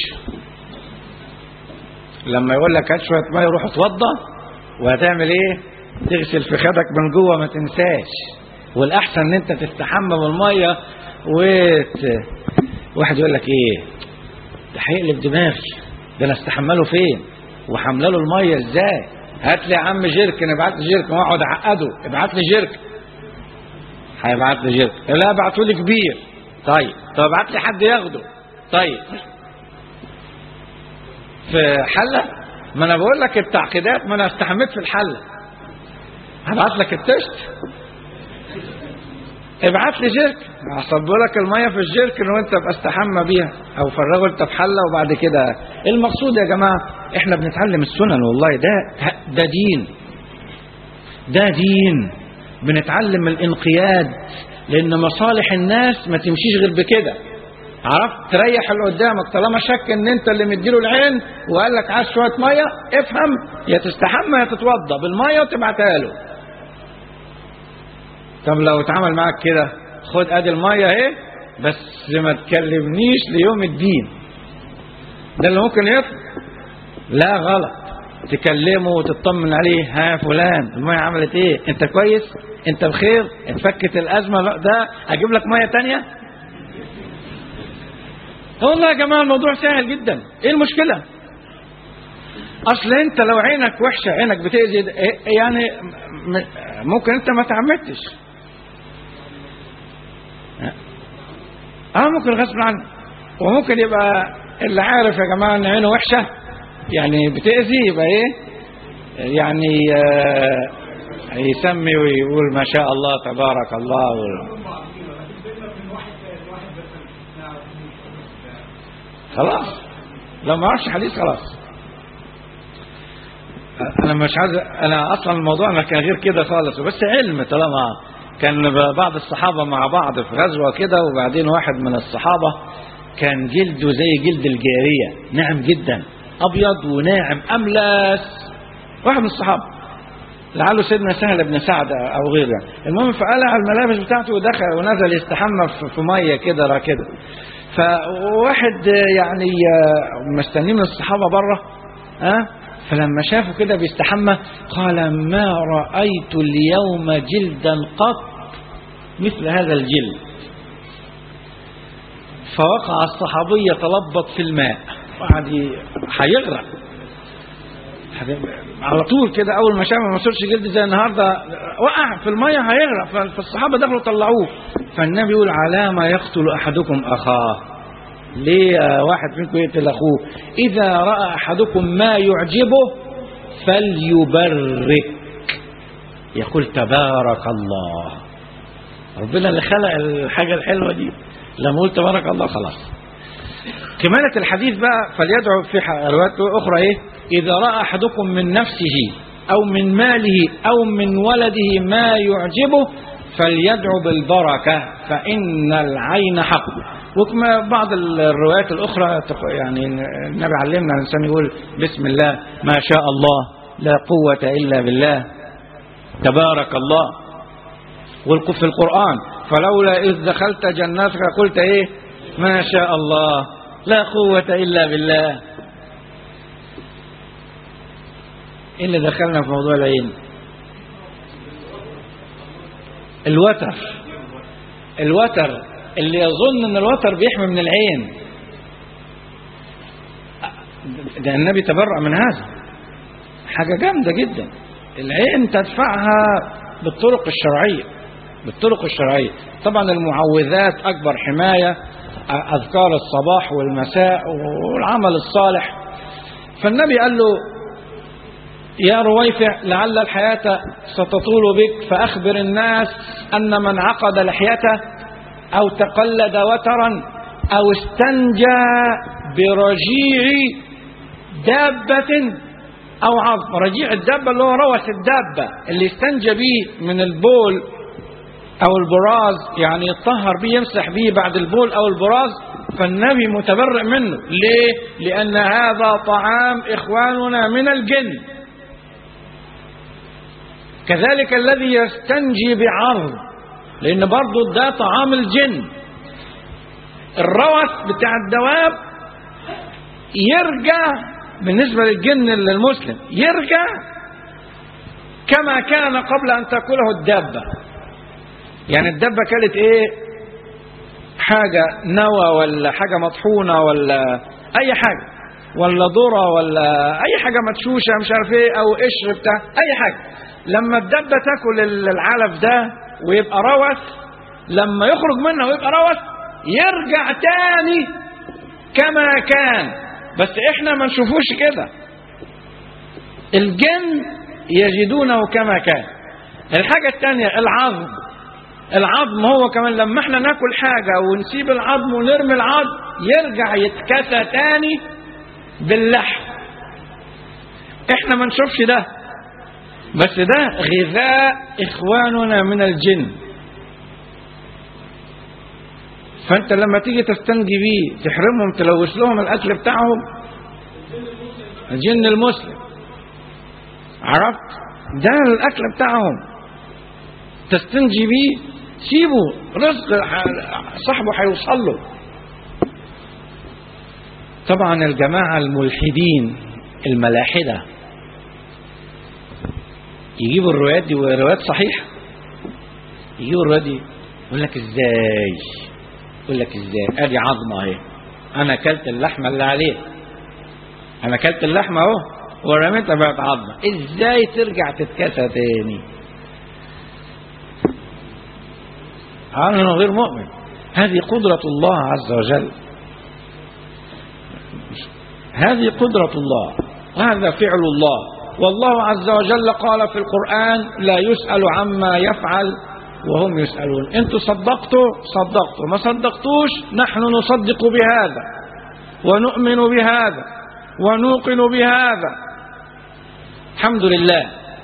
لما يقول لك هات شويه ميه روح اتوضى وهتعمل ايه تغسل في خدك من جوه ما تنساش والاحسن ان انت تستحمى بالميه وت... واحد يقول لك ايه ده هيقلب دماغي ده انا استحمى له فين وحمله له الميه ازاي هات لي يا عم جيركن ابعت لي جيركن واقعد اعقده ابعت لي جيركن هيبعت لي جيركن لا ابعته لي كبير طيب طب ابعت لي حد ياخده طيب في حله ما انا بقول لك التعقيدات ما انا استحميت في الحله هبعت لك التشت ابعت لي جيرك هصب لك الميه في الجيركن وانت بقى استحمى بيها او فرغه انت في حله وبعد كده المقصود يا جماعه احنا بنتعلم السنن والله ده ده دين ده دين بنتعلم الانقياد لان مصالح الناس ما تمشيش غير بكده عرفت تريح اللي قدامك طالما شك ان انت اللي مديله العين وقال لك عايز شويه ميه افهم يا تستحمى يا تتوضى بالميه وتبعتها له طب لو اتعامل معاك كده خد ادي الميه اهي بس ما تكلمنيش ليوم الدين ده اللي ممكن يطلع لا غلط تكلمه وتطمن عليه ها فلان الميه عملت ايه انت كويس انت بخير اتفكت الازمه لا ده اجيب لك ميه تانية والله يا جماعه الموضوع سهل جدا ايه المشكله اصل انت لو عينك وحشه عينك بتاذي يعني م- ممكن انت ما تعمدتش اه ممكن غصب عنه وممكن يبقى اللي عارف يا جماعه ان عينه وحشه يعني بتاذي يبقى ايه يعني آه يسمي ويقول ما شاء الله تبارك الله و... خلاص لو ما اعرفش حديث خلاص انا مش عايز انا اصلا الموضوع ما كان غير كده خالص بس علم طالما كان بعض الصحابه مع بعض في غزوه كده وبعدين واحد من الصحابه كان جلده زي جلد الجاريه ناعم جدا ابيض وناعم املس واحد من الصحابه لعله سيدنا سهل بن سعد او غيره المهم فقلع الملابس بتاعته ودخل ونزل يستحمى في- في ميه كده راكده فواحد يعني مستنيه من الصحابه بره ها فلما شافه كده بيستحمى قال ما رايت اليوم جلدا قط مثل هذا الجلد فوقع الصحابي يتلبط في الماء وقعد ي- هيغرق على طول كده اول ما شاف ما وصلش جلد زي النهارده وقع في الميه هيغرق فالصحابه دخلوا طلعوه فالنبي يقول على ما يقتل احدكم اخاه ليه آه، واحد منكم يقتل اخوه اذا راى احدكم ما يعجبه فليبرك يقول تبارك الله ربنا اللي خلق الحاجه الحلوه دي لما قلت تبارك الله خلاص كمالة الحديث بقى فليدعو في ح- روايات أخرى إيه إذا رأى أحدكم من نفسه أو من ماله أو من ولده ما يعجبه فليدعو بالبركة فإن العين حق وكما بعض الروايات الأخرى تق- يعني النبي علمنا الإنسان يقول بسم الله ما شاء الله لا قوة إلا بالله تبارك الله والق- في القرآن فلولا إذ دخلت جناتك قلت إيه ما شاء الله لا قوة إلا بالله إيه اللي دخلنا في موضوع العين الوتر الوتر اللي يظن ان الوتر بيحمي من العين ده النبي تبرأ من هذا حاجة جامدة جدا العين تدفعها بالطرق الشرعية بالطرق الشرعية طبعا المعوذات أكبر حماية أذكار الصباح والمساء والعمل الصالح فالنبي قال له يا رويفع لعل الحياة ستطول بك فأخبر الناس أن من عقد لحيته أو تقلد وترا أو استنجى برجيع دابة أو عظم رجيع الدابة اللي هو روث الدابة اللي استنجى بيه من البول أو البراز يعني يطهر بيه يمسح بيه بعد البول أو البراز فالنبي متبرئ منه ليه؟ لأن هذا طعام إخواننا من الجن كذلك الذي يستنجي بعرض لأن برضه ده طعام الجن الروث بتاع الدواب يرجع بالنسبة للجن المسلم يرجع كما كان قبل أن تأكله الدابة يعني الدابة كانت إيه حاجة نوى ولا حاجة مطحونة ولا أي حاجة ولا ذرة ولا أي حاجة مدشوشة مش عارف إيه أو قشر بتاع أي حاجة لما الدبة تاكل العلف ده ويبقى روث لما يخرج منها ويبقى روث يرجع تاني كما كان بس احنا ما نشوفوش كده الجن يجدونه كما كان الحاجة الثانية العظم العظم هو كمان لما احنا ناكل حاجة ونسيب العظم ونرمي العظم يرجع يتكسى تاني باللحم احنا ما نشوفش ده بس ده غذاء اخواننا من الجن فانت لما تيجي تستنجي بيه تحرمهم تلوث لهم الاكل بتاعهم الجن المسلم عرفت ده الاكل بتاعهم تستنجي بيه سيبه رزق صاحبه هيوصل له طبعا الجماعه الملحدين الملاحده يجيبوا الروايات دي وروايات صحيحه يجيبوا الروايات دي يقول لك ازاي يقول لك ازاي ادي عظمه اهي انا اكلت اللحمه اللي عليه انا اكلت اللحمه اهو ورميتها بقت عظمه ازاي ترجع تتكسى تاني انا غير مؤمن هذه قدرة الله عز وجل هذه قدرة الله وهذا فعل الله والله عز وجل قال في القرآن لا يسأل عما يفعل وهم يسألون انتوا صدقتوا صدقتوا ما صدقتوش نحن نصدق بهذا ونؤمن بهذا ونوقن بهذا الحمد لله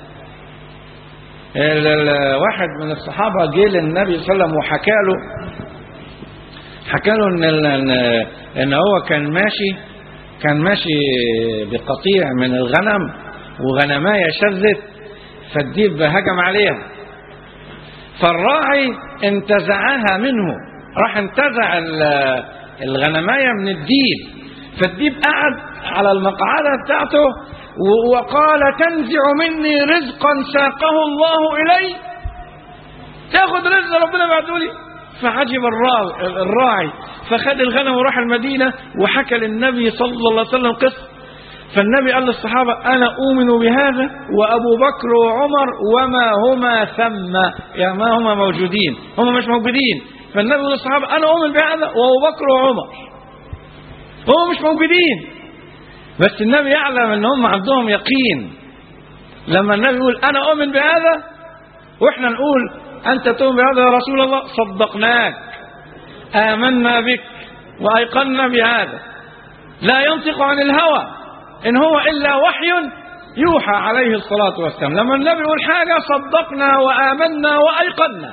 ال- ال- واحد من الصحابة جه للنبي صلى الله عليه وسلم وحكى له حكى له ان ال- ان ان هو كان ماشي كان ماشي بقطيع من الغنم وغنمايه شذت فالديب هجم عليها فالراعي انتزعها منه راح انتزع ال- الغنمايه من الديب فالديب قعد على المقعده بتاعته و- وقال تنزع مني رزقا ساقه الله الي تاخد رزق ربنا بعته لي فعجب الراعي, الراعي فخد الغنم وراح المدينة وحكى للنبي صلى الله عليه وسلم قصة فالنبي قال للصحابة أنا أؤمن بهذا وأبو بكر وعمر وما هما ثم يعني ما هما موجودين هما مش موجودين فالنبي يقول للصحابة أنا أؤمن بهذا وأبو بكر وعمر هم مش موجودين بس النبي يعلم ان هم عندهم يقين لما النبي يقول انا اؤمن بهذا واحنا نقول انت تؤمن بهذا يا رسول الله صدقناك امنا بك وايقنا بهذا لا ينطق عن الهوى ان هو الا وحي يوحى عليه الصلاه والسلام لما النبي يقول حاجه صدقنا وامنا وايقنا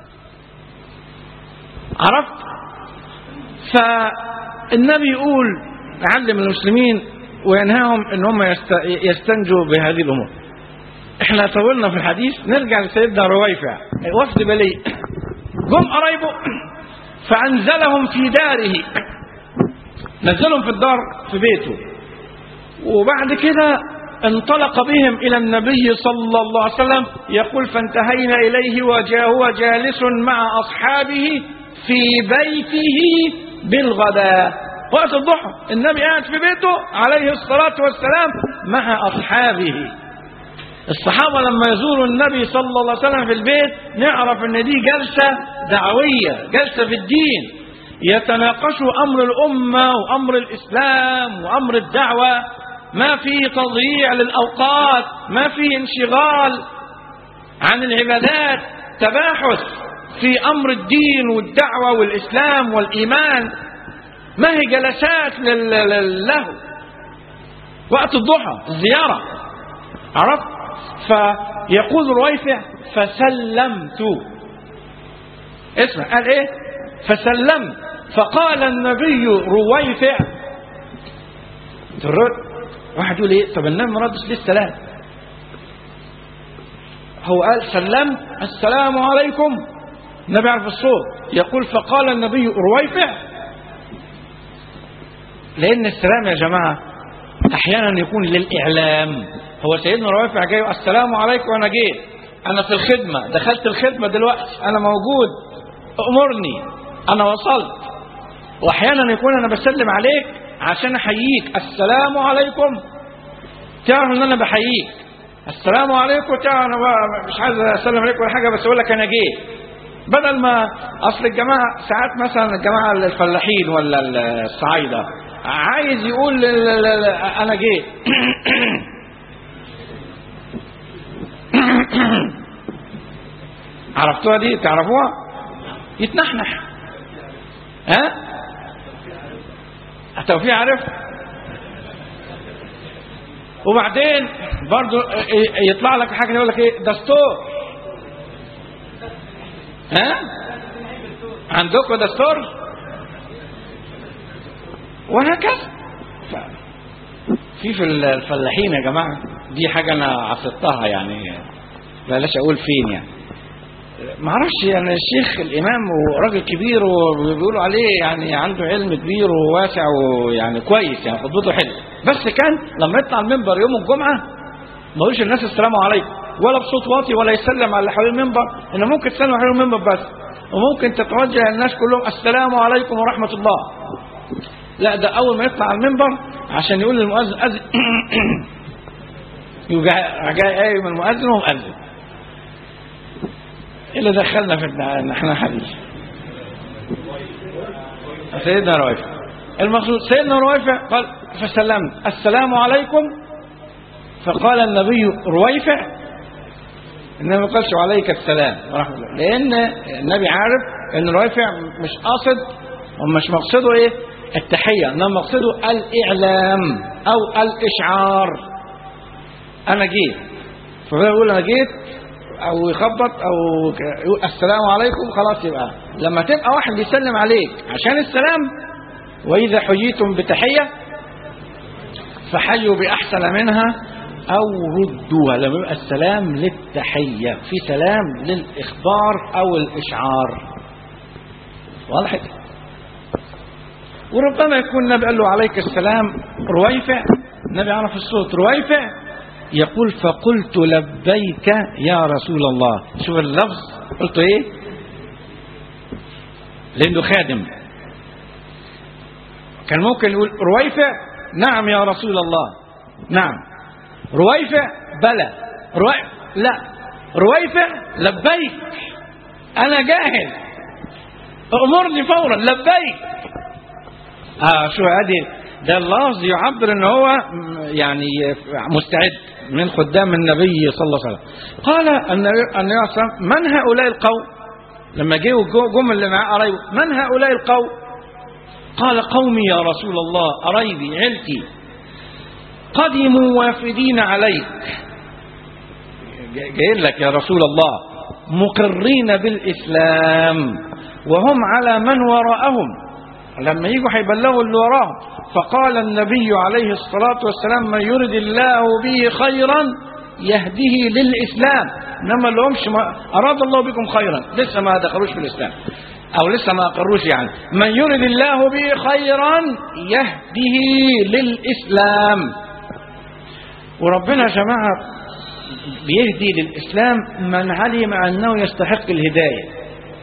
عرفت فالنبي يقول يعلم المسلمين وينهاهم ان هم يست- يستنجوا بهذه الامور احنا طولنا في الحديث نرجع لسيدنا رويفع وفد بلي جم قرايبه فانزلهم في داره نزلهم في الدار في بيته وبعد كده انطلق بهم الى النبي صلى الله عليه وسلم يقول فانتهينا اليه وجاء هو جالس مع اصحابه في بيته بالغداء وقت الضحى النبي قاعد في بيته عليه الصلاه والسلام مع اصحابه الصحابة لما يزوروا النبي صلى الله عليه وسلم في البيت نعرف ان دي جلسة دعوية جلسة في الدين يتناقشوا امر الامة وامر الاسلام وامر الدعوة ما في تضييع للاوقات ما في انشغال عن العبادات تباحث في امر الدين والدعوة والاسلام والايمان ما هي جلسات لل- للهو وقت الضحى الزيارة عرفت فيقول رويفع فسلمت اسمع قال ايه فسلمت فقال النبي رويفع ترد واحد يقول ايه طب النبي ما ردش ليه السلام هو قال سلمت السلام عليكم النبي عرف الصوت يقول فقال النبي رويفع لان السلام يا جماعه احيانا يكون للاعلام هو سيدنا روافع جاي السلام عليكم وانا جيت انا في الخدمه دخلت الخدمه دلوقتي انا موجود امرني انا وصلت واحيانا يكون انا بسلم عليك عشان احييك السلام عليكم تعرف ان انا بحييك السلام عليكم تعرف انا بقى مش عايز اسلم عليك ولا حاجه بس اقول لك انا جيت بدل ما اصل الجماعه ساعات مثلا الجماعه الفلاحين ولا الصعايده عايز يقول ل- ل- ل- انا جيت عرفتوها دي تعرفوها يتنحنح ها توفيق عارف وبعدين برضو يطلع لك حاجه يقول لك ايه دستور ها عندكم دستور وهكذا ف- في في الفلاحين يا جماعه دي حاجه انا عصرتها يعني بلاش اقول فين يعني ما اعرفش يعني الشيخ الامام وراجل كبير وبيقولوا عليه يعني عنده علم كبير وواسع ويعني كويس يعني خطبته حلوه بس كان لما يطلع المنبر يوم الجمعه ما يقولش الناس السلام عليكم ولا بصوت واطي ولا يسلم على اللي حوالين المنبر انه ممكن تسلم على حوالين المنبر بس وممكن تتوجه للناس كلهم السلام عليكم ورحمه الله لا ده اول ما يطلع على المنبر عشان يقول للمؤذن أذن يبقى جاي قايم المؤذن ومؤذن اللي دخلنا في النحن حديث سيدنا رويفع المقصود سيدنا رويفع قال فسلمت السلام عليكم فقال النبي رويفع انما ما قالش عليك السلام ورحمه الله لان النبي عارف ان رويفع مش قاصد ومش مقصده ايه التحيه انما مقصده الاعلام او الاشعار انا جيت فيقول انا جيت او يخبط او ك- يقول السلام عليكم خلاص يبقى لما تبقى واحد بيسلم عليك عشان السلام واذا حييتم بتحيه فحيوا باحسن منها او ردوها لما يبقى السلام للتحيه في سلام للاخبار او الاشعار واضح وربما يكون النبي قال له عليك السلام رويفع النبي عرف الصوت رويفع يقول فقلت لبيك يا رسول الله شوف اللفظ قلت ايه لانه خادم كان ممكن يقول رويفع نعم يا رسول الله نعم رويفع بلى روي... لا رويفع لبيك انا جاهز امرني فورا لبيك اه شو هذه ده اللفظ يعبر ان هو م- يعني مستعد من خدام النبي صلى الله عليه وسلم قال النبي النبي صلى الله عليه وسلم من هؤلاء القوم لما جه جم اللي معاه قرايبه من هؤلاء القوم قال قومي يا رسول الله قرايبي عيلتي قدموا وافدين عليك جاي جايين لك يا رسول الله مقرين بالإسلام وهم على من وراءهم لما يجوا هيبلغوا اللي وراهم فقال النبي عليه الصلاة والسلام من يرد الله به خيرا يهده للإسلام إنما اللي همش ما أراد الله بكم خيرا لسه ما دخلوش في الإسلام أو لسه ما أقروش يعني من يرد الله به خيرا يهده للإسلام وربنا يا جماعة بيهدي للإسلام من علم أنه يستحق الهداية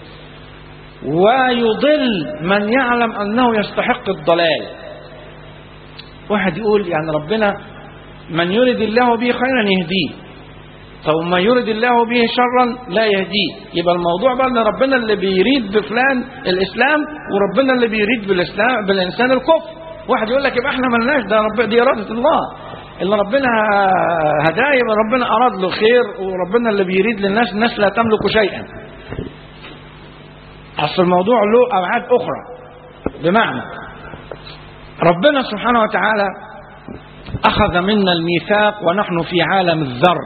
ويضل من يعلم أنه يستحق الضلال واحد يقول يعني ربنا من يرد الله به خيرا يهديه طب ما يرد الله به شرا لا يهديه يبقى الموضوع بقى ان ربنا اللي بيريد بفلان الاسلام وربنا اللي بيريد بالاسلام بالانسان الكفر واحد يقول لك يبقى احنا ملناش ده رب دي اراده الله اللي ربنا هداه يبقى ربنا اراد له خير وربنا اللي بيريد للناس الناس لا تملك شيئا اصل الموضوع له ابعاد اخرى بمعنى ربنا سبحانه وتعالى اخذ منا الميثاق ونحن في عالم الذر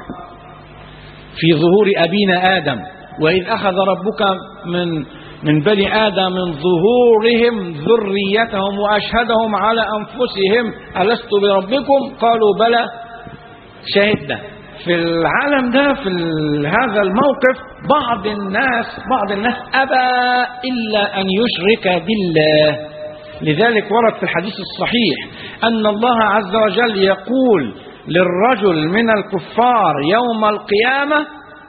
في ظهور أبينا آدم وإذ أخذ ربك من من بني آدم من ظهورهم ذريتهم وأشهدهم على أنفسهم ألست بربكم قالوا بلى شهدنا في العالم ده في ال- هذا الموقف بعض الناس بعض الناس أبى إلا أن يشرك بالله لذلك ورد في الحديث الصحيح أن الله عز وجل يقول للرجل من الكفار يوم القيامة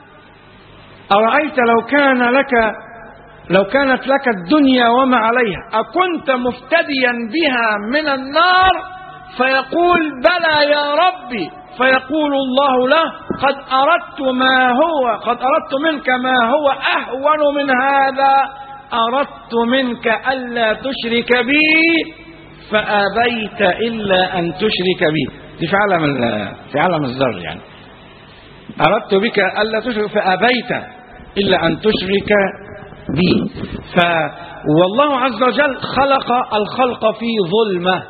أرأيت لو كان لك لو كانت لك الدنيا وما عليها أكنت مفتديا بها من النار فيقول بلى يا ربي فيقول الله له قد أردت ما هو قد أردت منك ما هو أهون من هذا أردت منك ألا تشرك بي فأبيت إلا أن تشرك بي دي في عالم ال- في عالم الذر يعني أردت بك ألا تشرك فأبيت إلا أن تشرك بي ف والله عز وجل خلق الخلق في ظلمة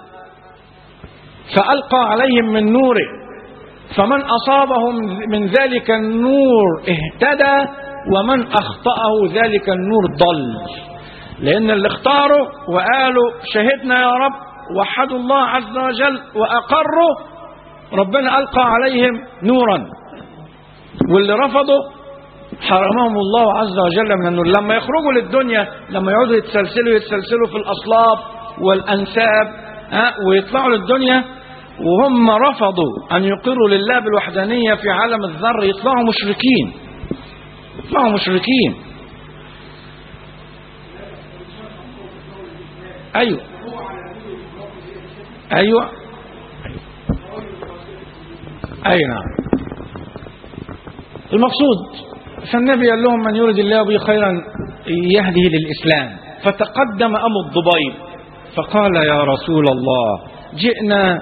فألقى عليهم من نوره فمن أصابه من ذلك النور اهتدى ومن أخطأه ذلك النور ضل لأن اللي اختاروا وقالوا شهدنا يا رب وحدوا الله عز وجل وأقروا ربنا ألقى عليهم نورا واللي رفضوا حرمهم الله عز وجل من النور لما يخرجوا للدنيا لما يقعدوا يتسلسلوا يتسلسلوا في الأصلاب والأنساب ها ويطلعوا للدنيا وهم رفضوا أن يقروا لله بالوحدانية في عالم الذر يطلعوا مشركين يطلعوا مشركين أيوة أيوة أي نعم المقصود فالنبي قال لهم من يرد الله به خيرا يهده للإسلام فتقدم أبو الضبيب فقال يا رسول الله جئنا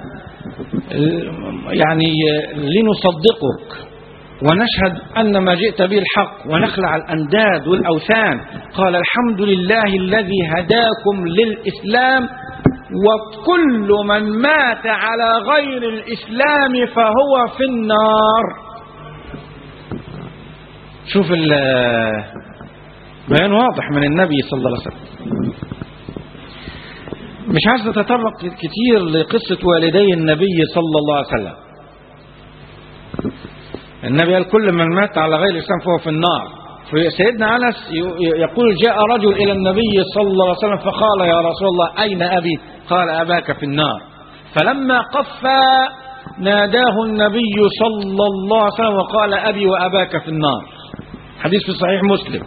يعني لنصدقك ونشهد أن ما جئت به الحق ونخلع الأنداد والأوثان قال الحمد لله الذي هداكم للإسلام وكل من مات على غير الإسلام فهو في النار شوف بيان واضح من النبي صلى الله عليه وسلم مش عايز نتطرق كتير لقصة والدي النبي صلى الله عليه وسلم النبي قال كل من مات على غير الإسلام فهو في النار سيدنا أنس يقول جاء رجل إلى النبي صلى الله عليه وسلم فقال يا رسول الله أين أبي قال أباك في النار فلما قفى ناداه النبي صلى الله عليه وسلم وقال أبي وأباك في النار حديث في صحيح مسلم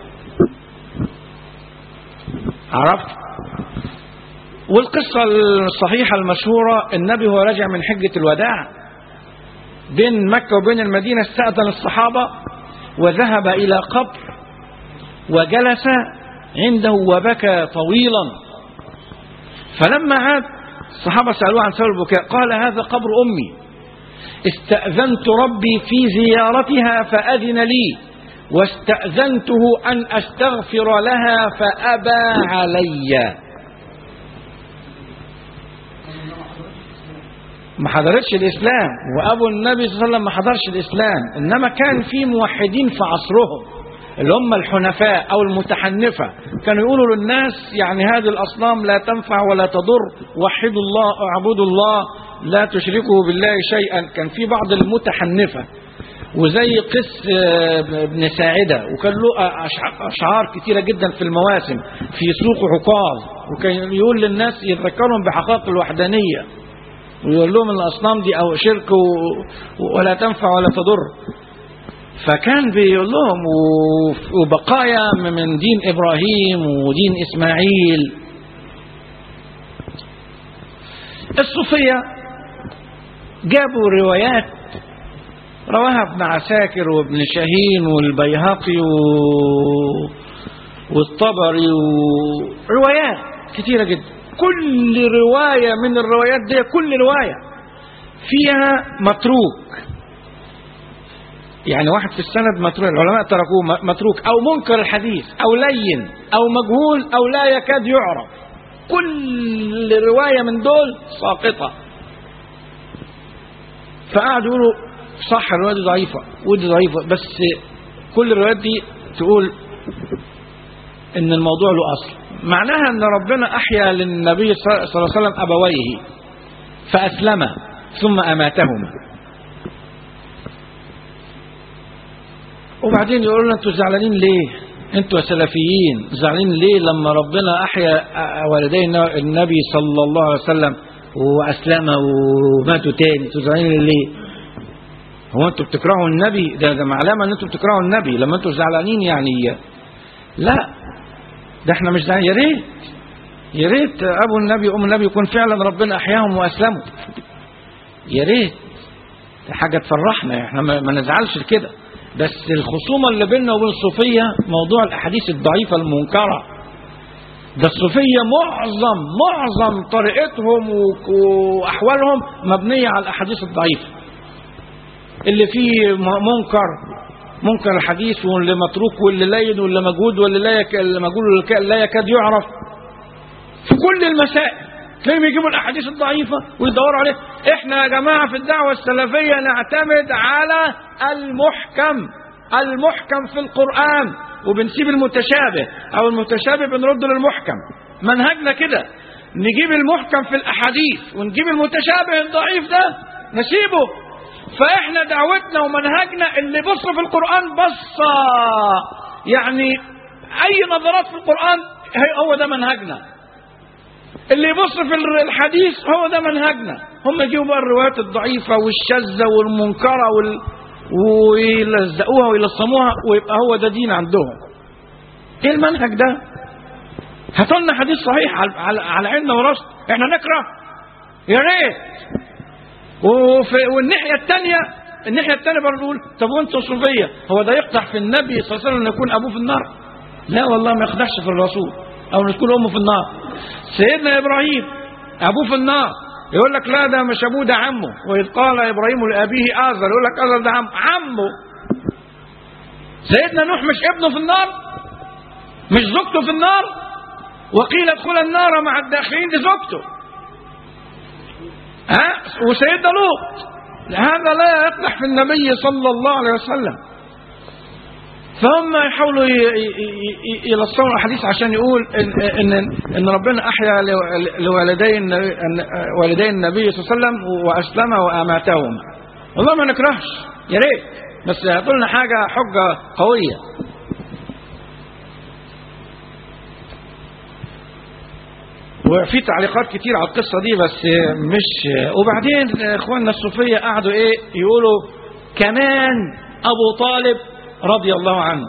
عرفت والقصة الصحيحة المشهورة النبي هو راجع من حجة الوداع بين مكة وبين المدينة استأذن الصحابة وذهب إلى قبر وجلس عنده وبكى طويلا فلما عاد الصحابة سألوه عن سبب البكاء قال هذا قبر أمي استأذنت ربي في زيارتها فأذن لي واستأذنته أن أستغفر لها فأبى علي ما حضرتش الإسلام وأبو النبي صلى الله عليه وسلم ما حضرش الإسلام إنما كان في موحدين في عصرهم اللي هم الحنفاء أو المتحنفة كانوا يقولوا للناس يعني هذه الأصنام لا تنفع ولا تضر وحدوا الله اعبدوا الله لا تشركوا بالله شيئا كان في بعض المتحنفة وزي قس ابن ساعدة وكان له أشعار كتيرة جدا في المواسم في سوق عكاظ وكان يقول للناس يذكرهم بحقائق الوحدانية ويقول لهم الأصنام دي أو شرك ولا تنفع ولا تضر فكان بيقول لهم وبقايا من دين إبراهيم ودين إسماعيل الصوفية جابوا روايات رواها ابن عساكر وابن شاهين والبيهقي و... والطبري وروايات كثيرة جدا كل رواية من الروايات دي كل رواية فيها متروك يعني واحد في السند متروك العلماء تركوه متروك أو منكر الحديث أو لين أو مجهول أو لا يكاد يعرف كل رواية من دول ساقطة فقعدوا يقولوا صح الرواية دي ضعيفة ودي ضعيفة بس كل الروايات دي تقول ان الموضوع له اصل معناها ان ربنا احيا للنبي صلى الله عليه وسلم ابويه فاسلما ثم اماتهما وبعدين يقولوا لنا انتوا زعلانين ليه انتوا سلفيين زعلانين ليه لما ربنا احيا والدي النبي صلى الله عليه وسلم واسلم وماتوا تاني انتوا زعلانين ليه هو انتوا بتكرهوا النبي ده ده علامه ان انتوا بتكرهوا النبي لما انتوا زعلانين يعني لا ده احنا مش زعلانين يا ريت يا ريت ابو النبي وام النبي يكون فعلا ربنا احياهم واسلموا يا ريت ده حاجه تفرحنا احنا ما, ما نزعلش كده بس الخصومه اللي بيننا وبين الصوفيه موضوع الاحاديث الضعيفه المنكره ده الصوفيه معظم معظم طريقتهم واحوالهم مبنيه على الاحاديث الضعيفه اللي فيه منكر منكر الحديث واللي متروك واللي لين واللي موجود واللي لا يك... اللي موجود واللي لا يكاد يعرف في كل المسائل تلاقيهم يجيبوا الاحاديث الضعيفه ويدوروا عليه احنا يا جماعه في الدعوه السلفيه نعتمد على المحكم المحكم في القران وبنسيب المتشابه او المتشابه بنرده للمحكم منهجنا كده نجيب المحكم في الاحاديث ونجيب المتشابه الضعيف ده نسيبه فاحنا دعوتنا ومنهجنا اللي بص في القرآن بصة يعني اي نظرات في القرآن هو ده منهجنا اللي يبص في الحديث هو ده منهجنا هم يجيبوا بقى الروايات الضعيفة والشاذة والمنكرة وال... ويلزقوها ويلصموها ويبقى هو ده دين عندهم ايه المنهج ده هاتوا لنا حديث صحيح على, على عيننا وراسنا احنا نكره يا ريت وفي والناحية الثانية الناحية الثانية برضه يقول طب وانتوا صوفية هو ده يقدح في النبي صلى الله عليه وسلم ان يكون ابوه في النار لا والله ما يقدحش في الرسول او ان تكون امه في النار سيدنا إبراهيم أبوه في النار يقول لك لا ده مش أبوه ده عمه وإذ قال إبراهيم لأبيه آزر يقول لك آزر ده عم عمه سيدنا نوح مش ابنه في النار مش زوجته في النار وقيل ادخل النار مع الداخلين دي زوجته ها وسيدنا لوط هذا لا يقدح في النبي صلى الله عليه وسلم فهم يحاولوا يلصقوا الحديث عشان يقول ان ان ان ربنا احيا لوالدي والدي النبي صلى الله عليه وسلم واسلم واماتهما والله ما نكرهش يا ريت بس هاتوا لنا حاجه حجه قويه وفي تعليقات كتير على القصة دي بس مش وبعدين اخواننا الصوفية قعدوا ايه يقولوا كمان ابو طالب رضي الله عنه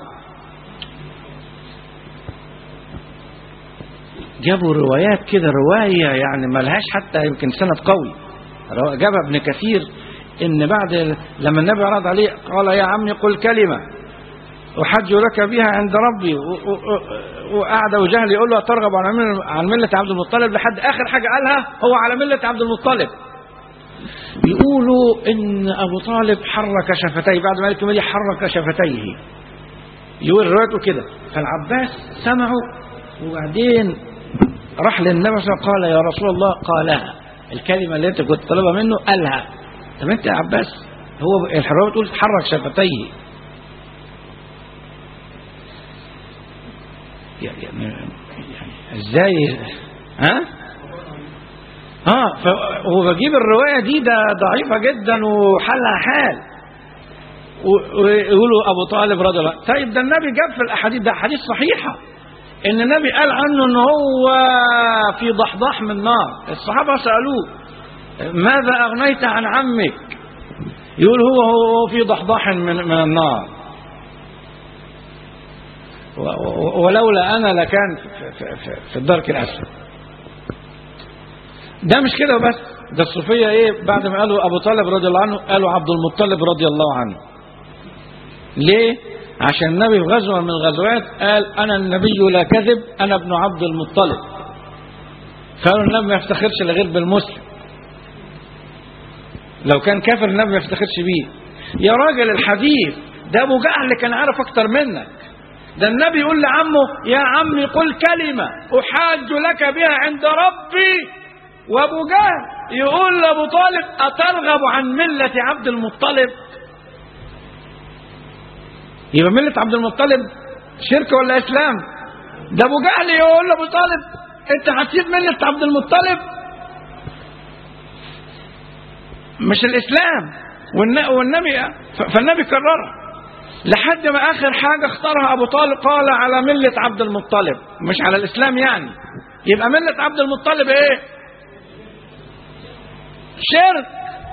جابوا روايات كده رواية يعني ملهاش حتى يمكن سند قوي جابها ابن كثير ان بعد لما النبي عرض عليه قال يا عمي قل كلمة أحج لك بها عند ربي وقعد وجهل يقول له ترغب عن عن ملة عبد المطلب لحد آخر حاجة قالها هو على ملة عبد المطلب يقولوا إن أبو طالب حرك شفتيه بعد ما الكلمة دي حرك شفتيه يقول روايته كده فالعباس سمعوا وبعدين راح للنبي صلى الله عليه وسلم قال يا رسول الله قالها الكلمة اللي أنت كنت طالبها منه قالها طب أنت يا عباس هو الحرارة بتقول حرك شفتيه يعني, يعني ازاي ها اه وبجيب الروايه دي ده ضعيفه جدا وحلها حال ويقولوا ابو طالب رضي الله طيب ده النبي جاب في الاحاديث ده احاديث صحيحه ان النبي قال عنه ان هو في ضحضاح من نار الصحابه سالوه ماذا اغنيت عن عمك يقول هو هو في ضحضاح من, من النار ولولا أنا لكان في الدرك الأسفل ده مش كده بس ده الصوفية ايه بعد ما قالوا أبو طالب رضي الله عنه قالوا عبد المطلب رضي الله عنه ليه عشان النبي في غزوة من الغزوات قال أنا النبي لا كذب أنا ابن عبد المطلب قالوا النبي ما يفتخرش لغير بالمسلم لو كان كافر النبي ما يفتخرش بيه يا راجل الحديث ده أبو جهل كان عارف أكتر منك ده النبي يقول لعمه يا عمي قل كلمة أحاج لك بها عند ربي وأبو جهل يقول لأبو طالب أترغب عن ملة عبد المطلب يبقى ملة عبد المطلب شرك ولا إسلام ده أبو جهل يقول لأبو طالب أنت هتسيب ملة عبد المطلب مش الإسلام والنبي فالنبي كررها لحد ما اخر حاجه اختارها ابو طالب قال على مله عبد المطلب مش على الاسلام يعني يبقى مله عبد المطلب ايه شرك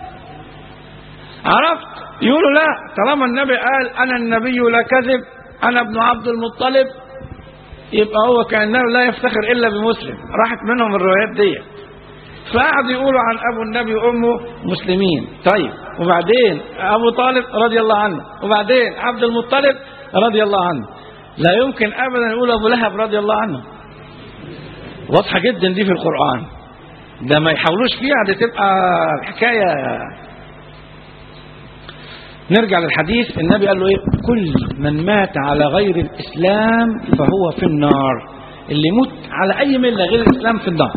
عرفت يقولوا لا طالما النبي قال انا النبي لا كذب انا ابن عبد المطلب يبقى هو كانه لا يفتخر الا بمسلم راحت منهم الروايات دي فقعدوا يقولوا عن ابو النبي وامه مسلمين طيب وبعدين ابو طالب رضي الله عنه وبعدين عبد المطلب رضي الله عنه لا يمكن ابدا يقول ابو لهب رضي الله عنه واضحه جدا دي في القران ده ما يحاولوش فيها دي تبقى الحكايه نرجع للحديث النبي قال له ايه كل من مات على غير الاسلام فهو في النار اللي يموت على اي مله غير الاسلام في النار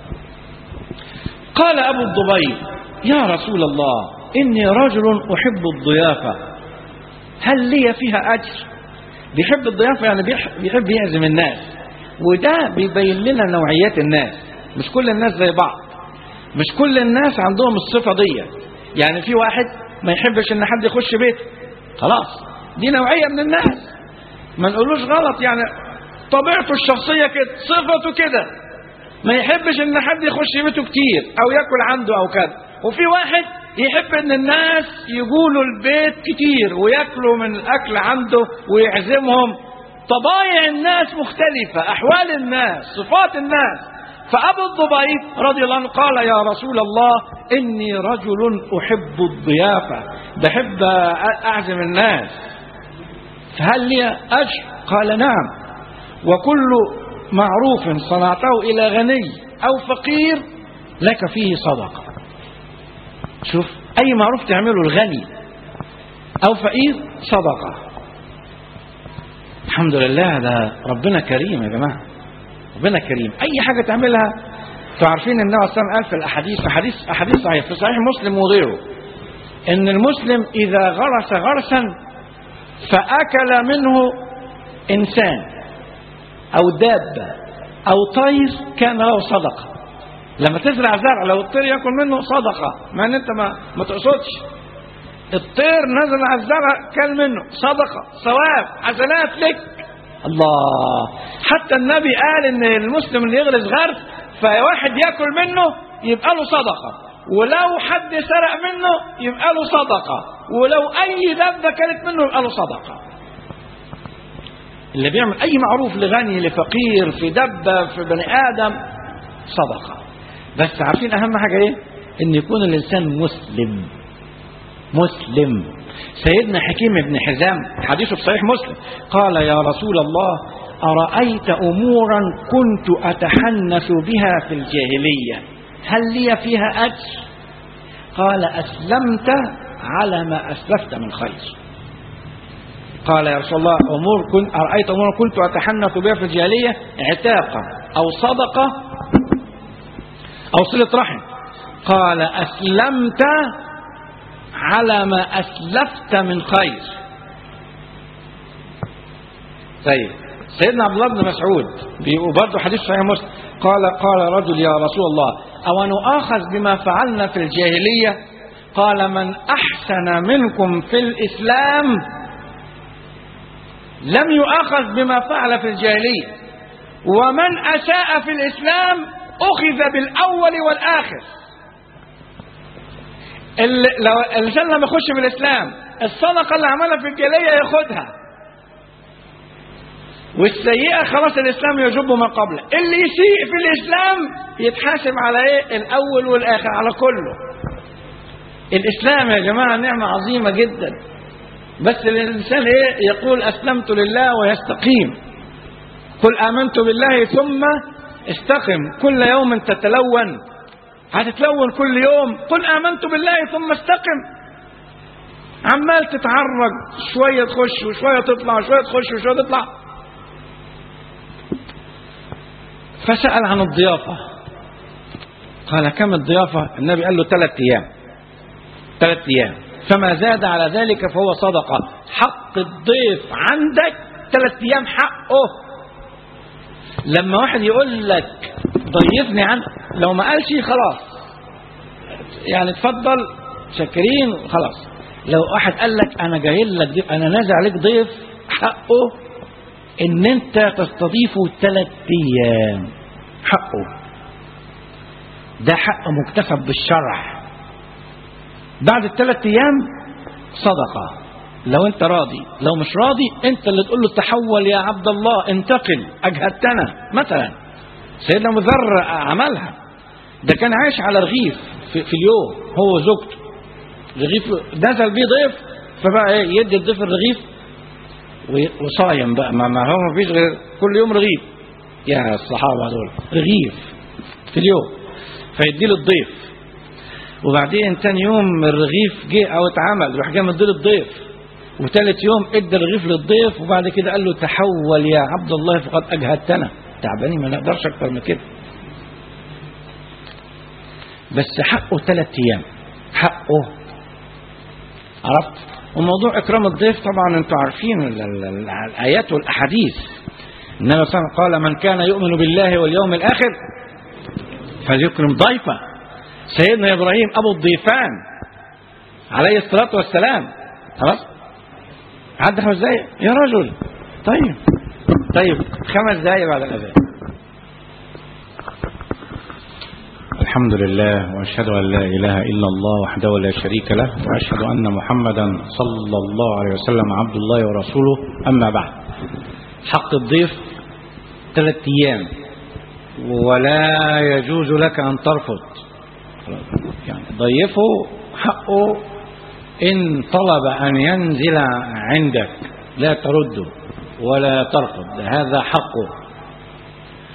قال ابو الضبيب يا رسول الله اني رجل احب الضيافه هل لي فيها اجر بيحب الضيافه يعني بيحب يعزم الناس وده بيبين لنا نوعيات الناس مش كل الناس زي بعض مش كل الناس عندهم الصفه دي يعني في واحد ما يحبش ان حد يخش بيته خلاص دي نوعيه من الناس ما نقولوش غلط يعني طبيعته الشخصيه كده صفته كده ما يحبش ان حد يخش بيته كتير او ياكل عنده او كده وفي واحد يحب ان الناس يقولوا البيت كتير وياكلوا من الاكل عنده ويعزمهم طبايع الناس مختلفة احوال الناس صفات الناس فابو الضبيب رضي الله عنه قال يا رسول الله اني رجل احب الضيافة بحب اعزم الناس فهل لي اجر قال نعم وكل معروف صنعته إلى غني أو فقير لك فيه صدقة شوف أي معروف تعمله الغني أو فقير صدقة الحمد لله ده ربنا كريم يا جماعة ربنا كريم أي حاجة تعملها تعرفين النبي صلى الله عليه وسلم قال في الأحاديث أحاديث أحاديث صحيح في صحيح مسلم وغيره إن المسلم إذا غرس غرسا فأكل منه إنسان أو دابة أو طير كان له صدقة لما تزرع زرع لو الطير ياكل منه صدقة مع ان انت ما, ما تقصدش الطير نزل على الزرع كل منه صدقة ثواب حسنات لك الله حتى النبي قال ان المسلم اللي يغرس غرس فواحد ياكل منه يبقى له صدقة ولو حد سرق منه يبقى له صدقة ولو اي دابة كانت منه يبقى له صدقة اللي بيعمل اي معروف لغني لفقير في دبة في بني ادم صدقة بس عارفين اهم حاجة ايه ان يكون الانسان مسلم مسلم سيدنا حكيم بن حزام حديثه في صحيح مسلم قال يا رسول الله أرأيت أمورا كنت أتحنث بها في الجاهلية هل لي فيها أجر قال أسلمت على ما أسلفت من خير قال يا رسول الله أمور كنت أرأيت أمورا كنت أتحنث بها في الجاهلية عتاقة أو صدقة أو صلة رحم قال أسلمت على ما أسلفت من خير طيب سيدنا عبد الله بن مسعود وبرضه حديث صحيح مسلم قال قال رجل يا رسول الله أو نؤاخذ بما فعلنا في الجاهلية قال من أحسن منكم في الإسلام لم يؤاخذ بما فعل في الجاهلية ومن أساء في الإسلام أخذ بالأول والآخر لو الانسان لما يخش في الاسلام الصدقه اللي عملها في الجاهليه ياخدها والسيئه خلاص الاسلام يجب ما قبله اللي يسيء في الاسلام يتحاسب على ايه الاول والاخر على كله الاسلام يا جماعه نعمه عظيمه جدا بس الانسان ايه يقول اسلمت لله ويستقيم قل امنت بالله ثم استقم كل يوم تتلون هتتلون كل يوم قل آمنت بالله ثم استقم عمال تتعرج شوية تخش وشوية تطلع وشوية تخش وشوية تطلع فسأل عن الضيافة قال كم الضيافة النبي قال له ثلاث أيام ثلاث أيام فما زاد على ذلك فهو صدقة حق الضيف عندك ثلاث أيام حقه لما واحد يقول لك ضيفني عن لو ما قالش خلاص يعني اتفضل شاكرين خلاص لو واحد قال لك انا جاي لك ضيف انا نازل عليك ضيف حقه ان انت تستضيفه ثلاث ايام حقه ده حق مكتسب بالشرع بعد الثلاث ايام صدقه لو انت راضي لو مش راضي انت اللي تقول له تحول يا عبد الله انتقل اجهدتنا مثلا سيدنا مذر عملها ده كان عايش على رغيف في, في اليوم هو وزوجته رغيف نزل بيه ضيف فبقى ايه يدي الضيف الرغيف وصايم بقى ما, ما هو ما فيش غير كل يوم رغيف يا الصحابه دول رغيف في اليوم فيدي له الضيف وبعدين تاني يوم الرغيف جه او اتعمل يروح جاي مديله الضيف وثالث يوم ادى الرغيف للضيف وبعد كده قال له تحول يا عبد الله فقد اجهدتنا تعبانين ما نقدرش اكتر من كده بس حقه ثلاث ايام حقه عرفت وموضوع اكرام الضيف طبعا انتم عارفين الايات والاحاديث النبي صلى الله عليه وسلم قال من كان يؤمن بالله واليوم الاخر فليكرم ضيفه سيدنا ابراهيم ابو الضيفان عليه الصلاه والسلام خلاص عدى خمس دقايق يا رجل طيب طيب خمس دقايق بعد الاذان الحمد لله واشهد ان لا اله الا الله وحده لا شريك له واشهد ان محمدا صلى الله عليه وسلم عبد الله ورسوله اما بعد حق الضيف ثلاث ايام ولا يجوز لك ان ترفض يعني ضيفه حقه إن طلب أن ينزل عندك لا ترده ولا ترفض هذا حقه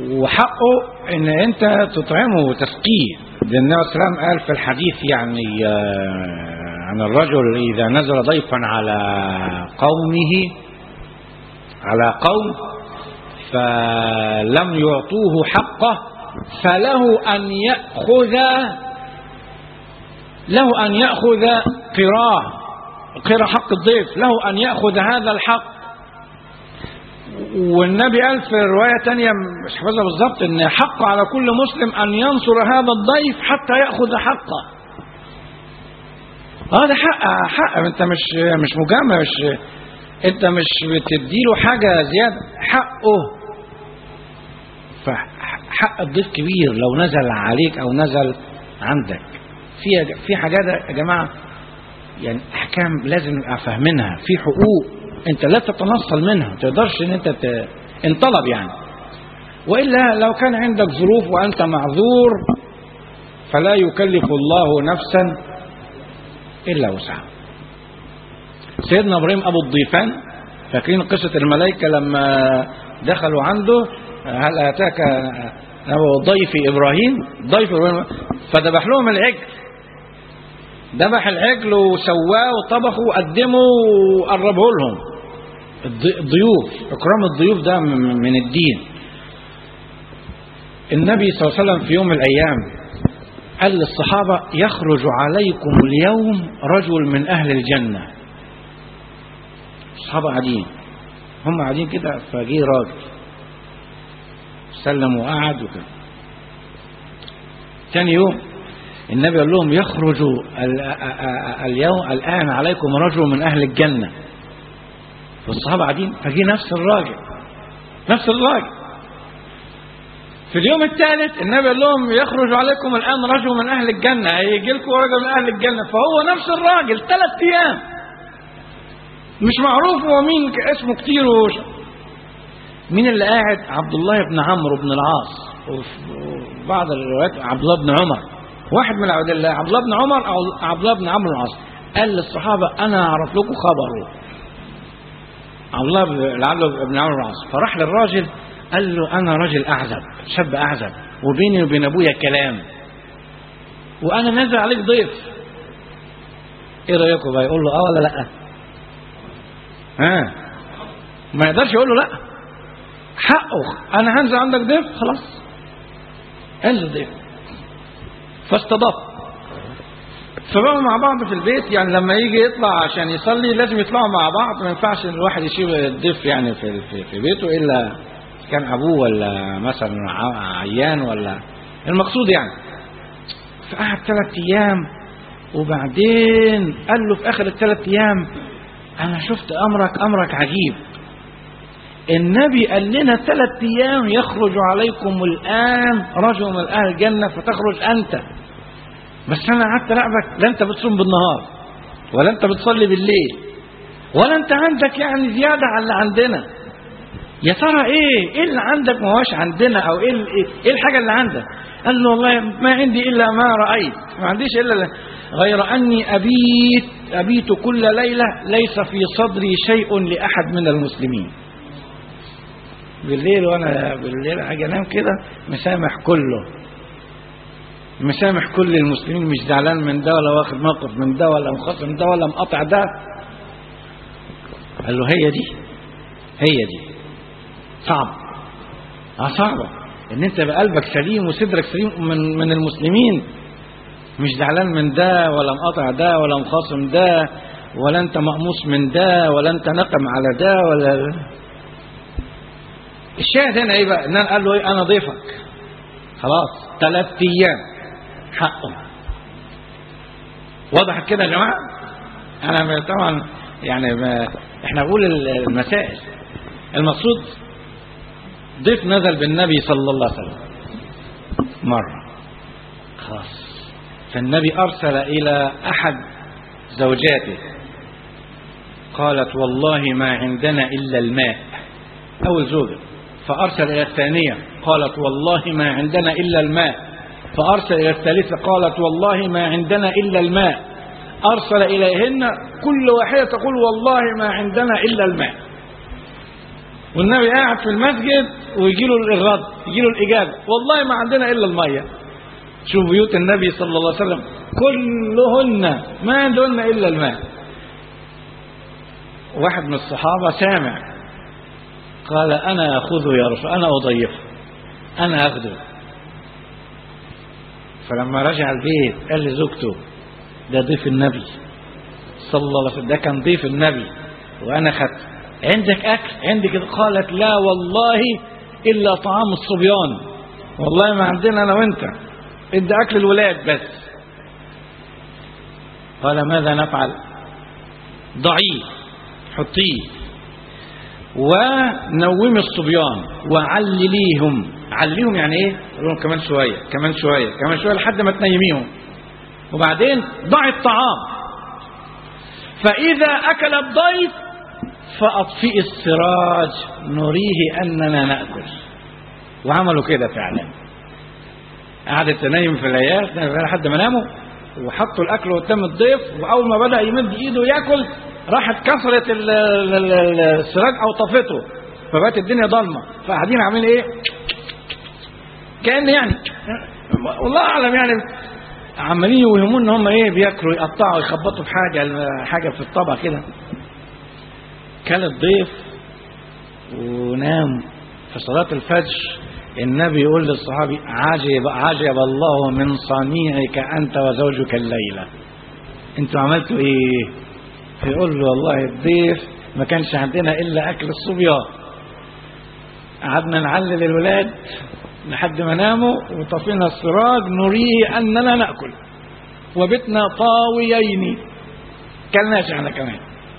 وحقه ان انت تطعمه وتسقيه ده النبي صلى الله عليه وسلم قال في الحديث يعني آه، عن الرجل اذا نزل ضيفا على قومه على قوم فلم يعطوه حقه فله ان ياخذ له ان ياخذ قراه قرى حق الضيف له ان ياخذ هذا الحق والنبي قال في رواية تانية مش حافظها بالظبط ان حق على كل مسلم ان ينصر هذا الضيف حتى يأخذ حقه اه ده حق حق انت مش مش مجامع مش انت مش بتديله حاجة زيادة حقه فحق الضيف كبير لو نزل عليك او نزل عندك في في حاجات يا جماعة يعني احكام لازم نبقى فاهمينها في حقوق انت لا تتنصل منها ما تقدرش ان انت ت... ان طلب يعني والا لو كان عندك ظروف وانت معذور فلا يكلف الله نفسا الا وسعها سيدنا ابراهيم ابو الضيفان فاكرين قصه الملائكه لما دخلوا عنده هل اتاك ضيف ابراهيم ضيف ابراهيم فذبح لهم العجل ذبح العجل وسواه وطبخه وقدمه وقربه لهم الضيوف اكرام الضيوف ده من الدين النبي صلى الله عليه وسلم في يوم من الايام قال للصحابه يخرج عليكم اليوم رجل من اهل الجنه الصحابه قاعدين هم قاعدين كده فجه راجل سلم وقعد وكده ثاني يوم النبي قال لهم يخرج اليوم الآن عليكم رجل من أهل الجنة فالصحابة قاعدين فجي نفس الراجل نفس الراجل في اليوم الثالث النبي قال لهم يخرج عليكم الآن رجل من أهل الجنة هيجي لكم رجل من أهل الجنة فهو نفس الراجل ثلاث أيام مش معروف هو مين اسمه كتير وش مين اللي قاعد عبد الله بن عمرو بن العاص وفي بعض الروايات عبد الله بن عمر واحد من عبد الله عبد الله بن عمر او عبد الله بن عمرو العاص قال للصحابه انا اعرف لكم خبره عبد الله بن عمرو العاص فراح للراجل قال له انا راجل اعزب شاب اعزب وبيني وبين ابويا كلام وانا نازل عليك ضيف ايه رايكم بقى يقول له اه ولا لا ها ما يقدرش يقول له لا حقه انا هنزل عندك ضيف خلاص انزل ضيف فاستضاف فبقوا مع بعض في البيت يعني لما يجي يطلع عشان يصلي لازم يطلعوا مع بعض ما ينفعش ان الواحد يشيل الضيف يعني في في, في بيته الا كان ابوه ولا مثلا عيان ولا المقصود يعني فقعد ثلاث ايام وبعدين قال له في اخر الثلاث ايام انا شفت امرك امرك عجيب النبي قال لنا ثلاث ايام يخرج عليكم الان رجل من اهل الجنه فتخرج انت بس انا قعدت اراقبك لا انت بتصوم بالنهار ولا انت بتصلي بالليل ولا انت عندك يعني زياده على اللي عندنا يا ترى ايه ايه اللي عندك ما هوش عندنا او ايه ايه الحاجه اللي عندك قال له والله ما عندي الا ما رايت ما عنديش الا غير اني ابيت ابيت كل ليله ليس في صدري شيء لاحد من المسلمين بالليل وانا بالليل اجي انام كده مسامح كله مسامح كل المسلمين مش زعلان من ده ولا واخد موقف من ده ولا مخاصم ده ولا مقاطع ده قال له هي دي هي دي صعب اه صعبة ان انت بقلبك سليم وصدرك سليم من من المسلمين مش زعلان من ده ولا مقاطع ده ولا مخاصم ده ولا انت مقموص من ده ولا انت نقم على ده ولا الشاهد هنا ايه بقى ان انا قال له ايه انا ضيفك خلاص ثلاث ايام حقه وضحت كده يا جماعه انا طبعا يعني ما احنا بنقول المسائل المقصود ضيف نزل بالنبي صلى الله عليه وسلم مره خلاص فالنبي ارسل الى احد زوجاته قالت والله ما عندنا الا الماء اول زوجه فأرسل إلى الثانية قالت والله ما عندنا إلا الماء فأرسل إلى الثالثة قالت والله ما عندنا إلا الماء أرسل إليهن كل واحدة تقول والله ما عندنا إلا الماء والنبي قاعد في المسجد ويجي له الرد يجي له الإجابة والله ما عندنا إلا المية شوف بيوت النبي صلى الله عليه وسلم كلهن ما عندهن إلا الماء واحد من الصحابة سامع قال أنا أخذه يا رسول أنا أضيفه أنا أخذه فلما رجع البيت قال لزوجته ده ضيف النبي صلى الله عليه وسلم ده كان ضيف النبي وأنا خدت عندك أكل عندك قالت لا والله إلا طعام الصبيان والله ما عندنا أنا وأنت إنت أكل الولاد بس قال ماذا نفعل ضعيه حطيه ونومي الصبيان وعلليهم عليهم يعني ايه قول لهم كمان شويه كمان شويه كمان شويه لحد ما تنيميهم وبعدين ضع الطعام فاذا اكل الضيف فاطفئ السراج نريه اننا ناكل وعملوا كده فعلا قعدت تنيم في العيال لحد ما ناموا وحطوا الاكل قدام الضيف واول ما بدا يمد ايده ياكل راحت كسرت ال- ال- ال- السراج او طفته فبقت الدنيا ضلمه فقاعدين عاملين ايه كان يعني والله اعلم يعني عمالين يوهمون ان هم ايه بياكلوا يقطعوا يخبطوا في حاجه حاجه في الطبق كده كان الضيف ونام في صلاه الفجر النبي يقول للصحابي عجب عجب الله من صنيعك انت وزوجك الليله انتوا عملتوا ايه فيقول له والله الضيف ما كانش عندنا الا اكل الصبيان قعدنا نعلل الولاد لحد ما ناموا وطفينا السراج نريه اننا ناكل وبتنا طاويين كلناش احنا كمان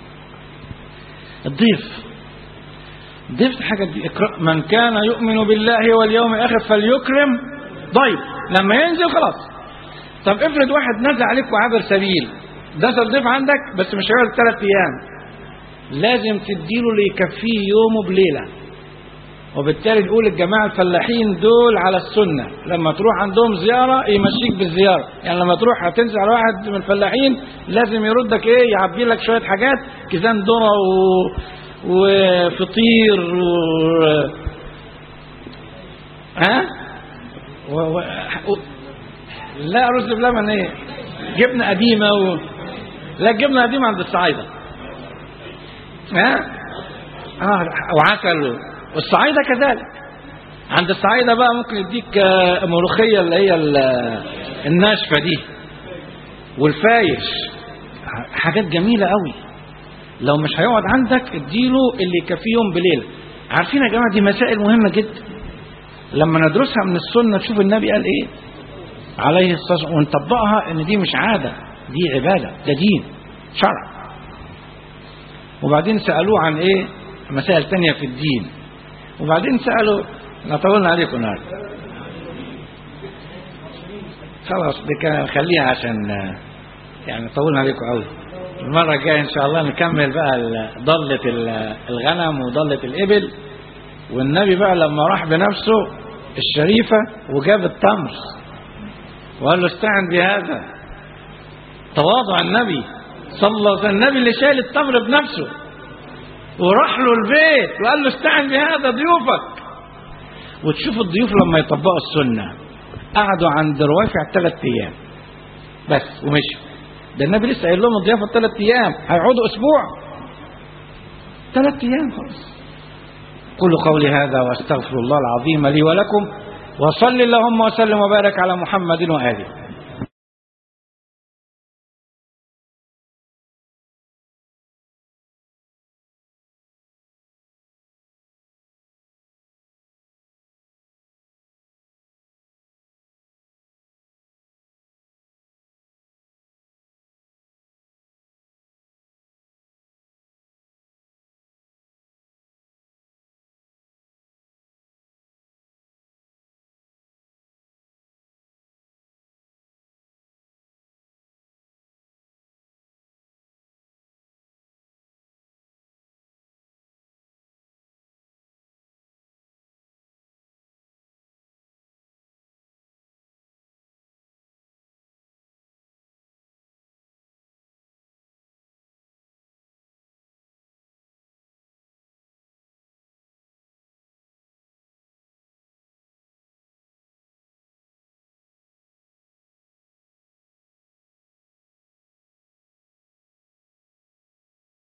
الضيف ضيف حاجه دي إكرام. من كان يؤمن بالله واليوم الاخر فليكرم ضيف لما ينزل خلاص طب افرض واحد نزل عليك وعبر سبيل دخل الضيف عندك بس مش هيقعد ثلاث ايام لازم تديله اللي يكفيه يومه بليله وبالتالي نقول الجماعه الفلاحين دول على السنه لما تروح عندهم زياره يمشيك بالزياره يعني لما تروح هتنزل على واحد من الفلاحين لازم يردك ايه يعبي لك شويه حاجات كيسان ذره و... وفطير و... ها و... و... و... لا رز بلبن ايه جبنه قديمه و... لا الجبنه قديمه عند الصعايده ها اه وعسل والصعايده كذلك عند الصعايده بقى ممكن يديك آه، ملوخيه اللي هي ال- الناشفه دي والفايش حاجات جميله قوي لو مش هيقعد عندك اديله اللي يكفيهم بليله عارفين يا جماعه دي مسائل مهمه جدا لما ندرسها من السنه نشوف النبي قال ايه عليه الصلاه والسلام ونطبقها ان دي مش عاده دي عباده ده دين شرع وبعدين سالوه عن ايه مسائل تانية في الدين وبعدين سالوا احنا طولنا عليكم النهارده خلاص دي كان خليها عشان آه، يعني طولنا عليكم قوي المرة الجاية إن شاء الله نكمل بقى ال- ضلة ال- الغنم وضلة الإبل والنبي بقى لما راح بنفسه الشريفة وجاب التمر وقال له استعن بهذا تواضع النبي صلى الله عليه وسلم النبي اللي شايل التمر بنفسه وراح له البيت وقال له استعن بهذا ضيوفك وتشوف الضيوف لما يطبقوا السنة قعدوا عند روافع ثلاث أيام بس ومشوا ده النبي لسه قايل لهم الضيافة ثلاث أيام هيقعدوا أسبوع ثلاث أيام خلاص قولوا قولي هذا واستغفر الله العظيم لي ولكم وصل اللهم وسلم وبارك على محمد وآله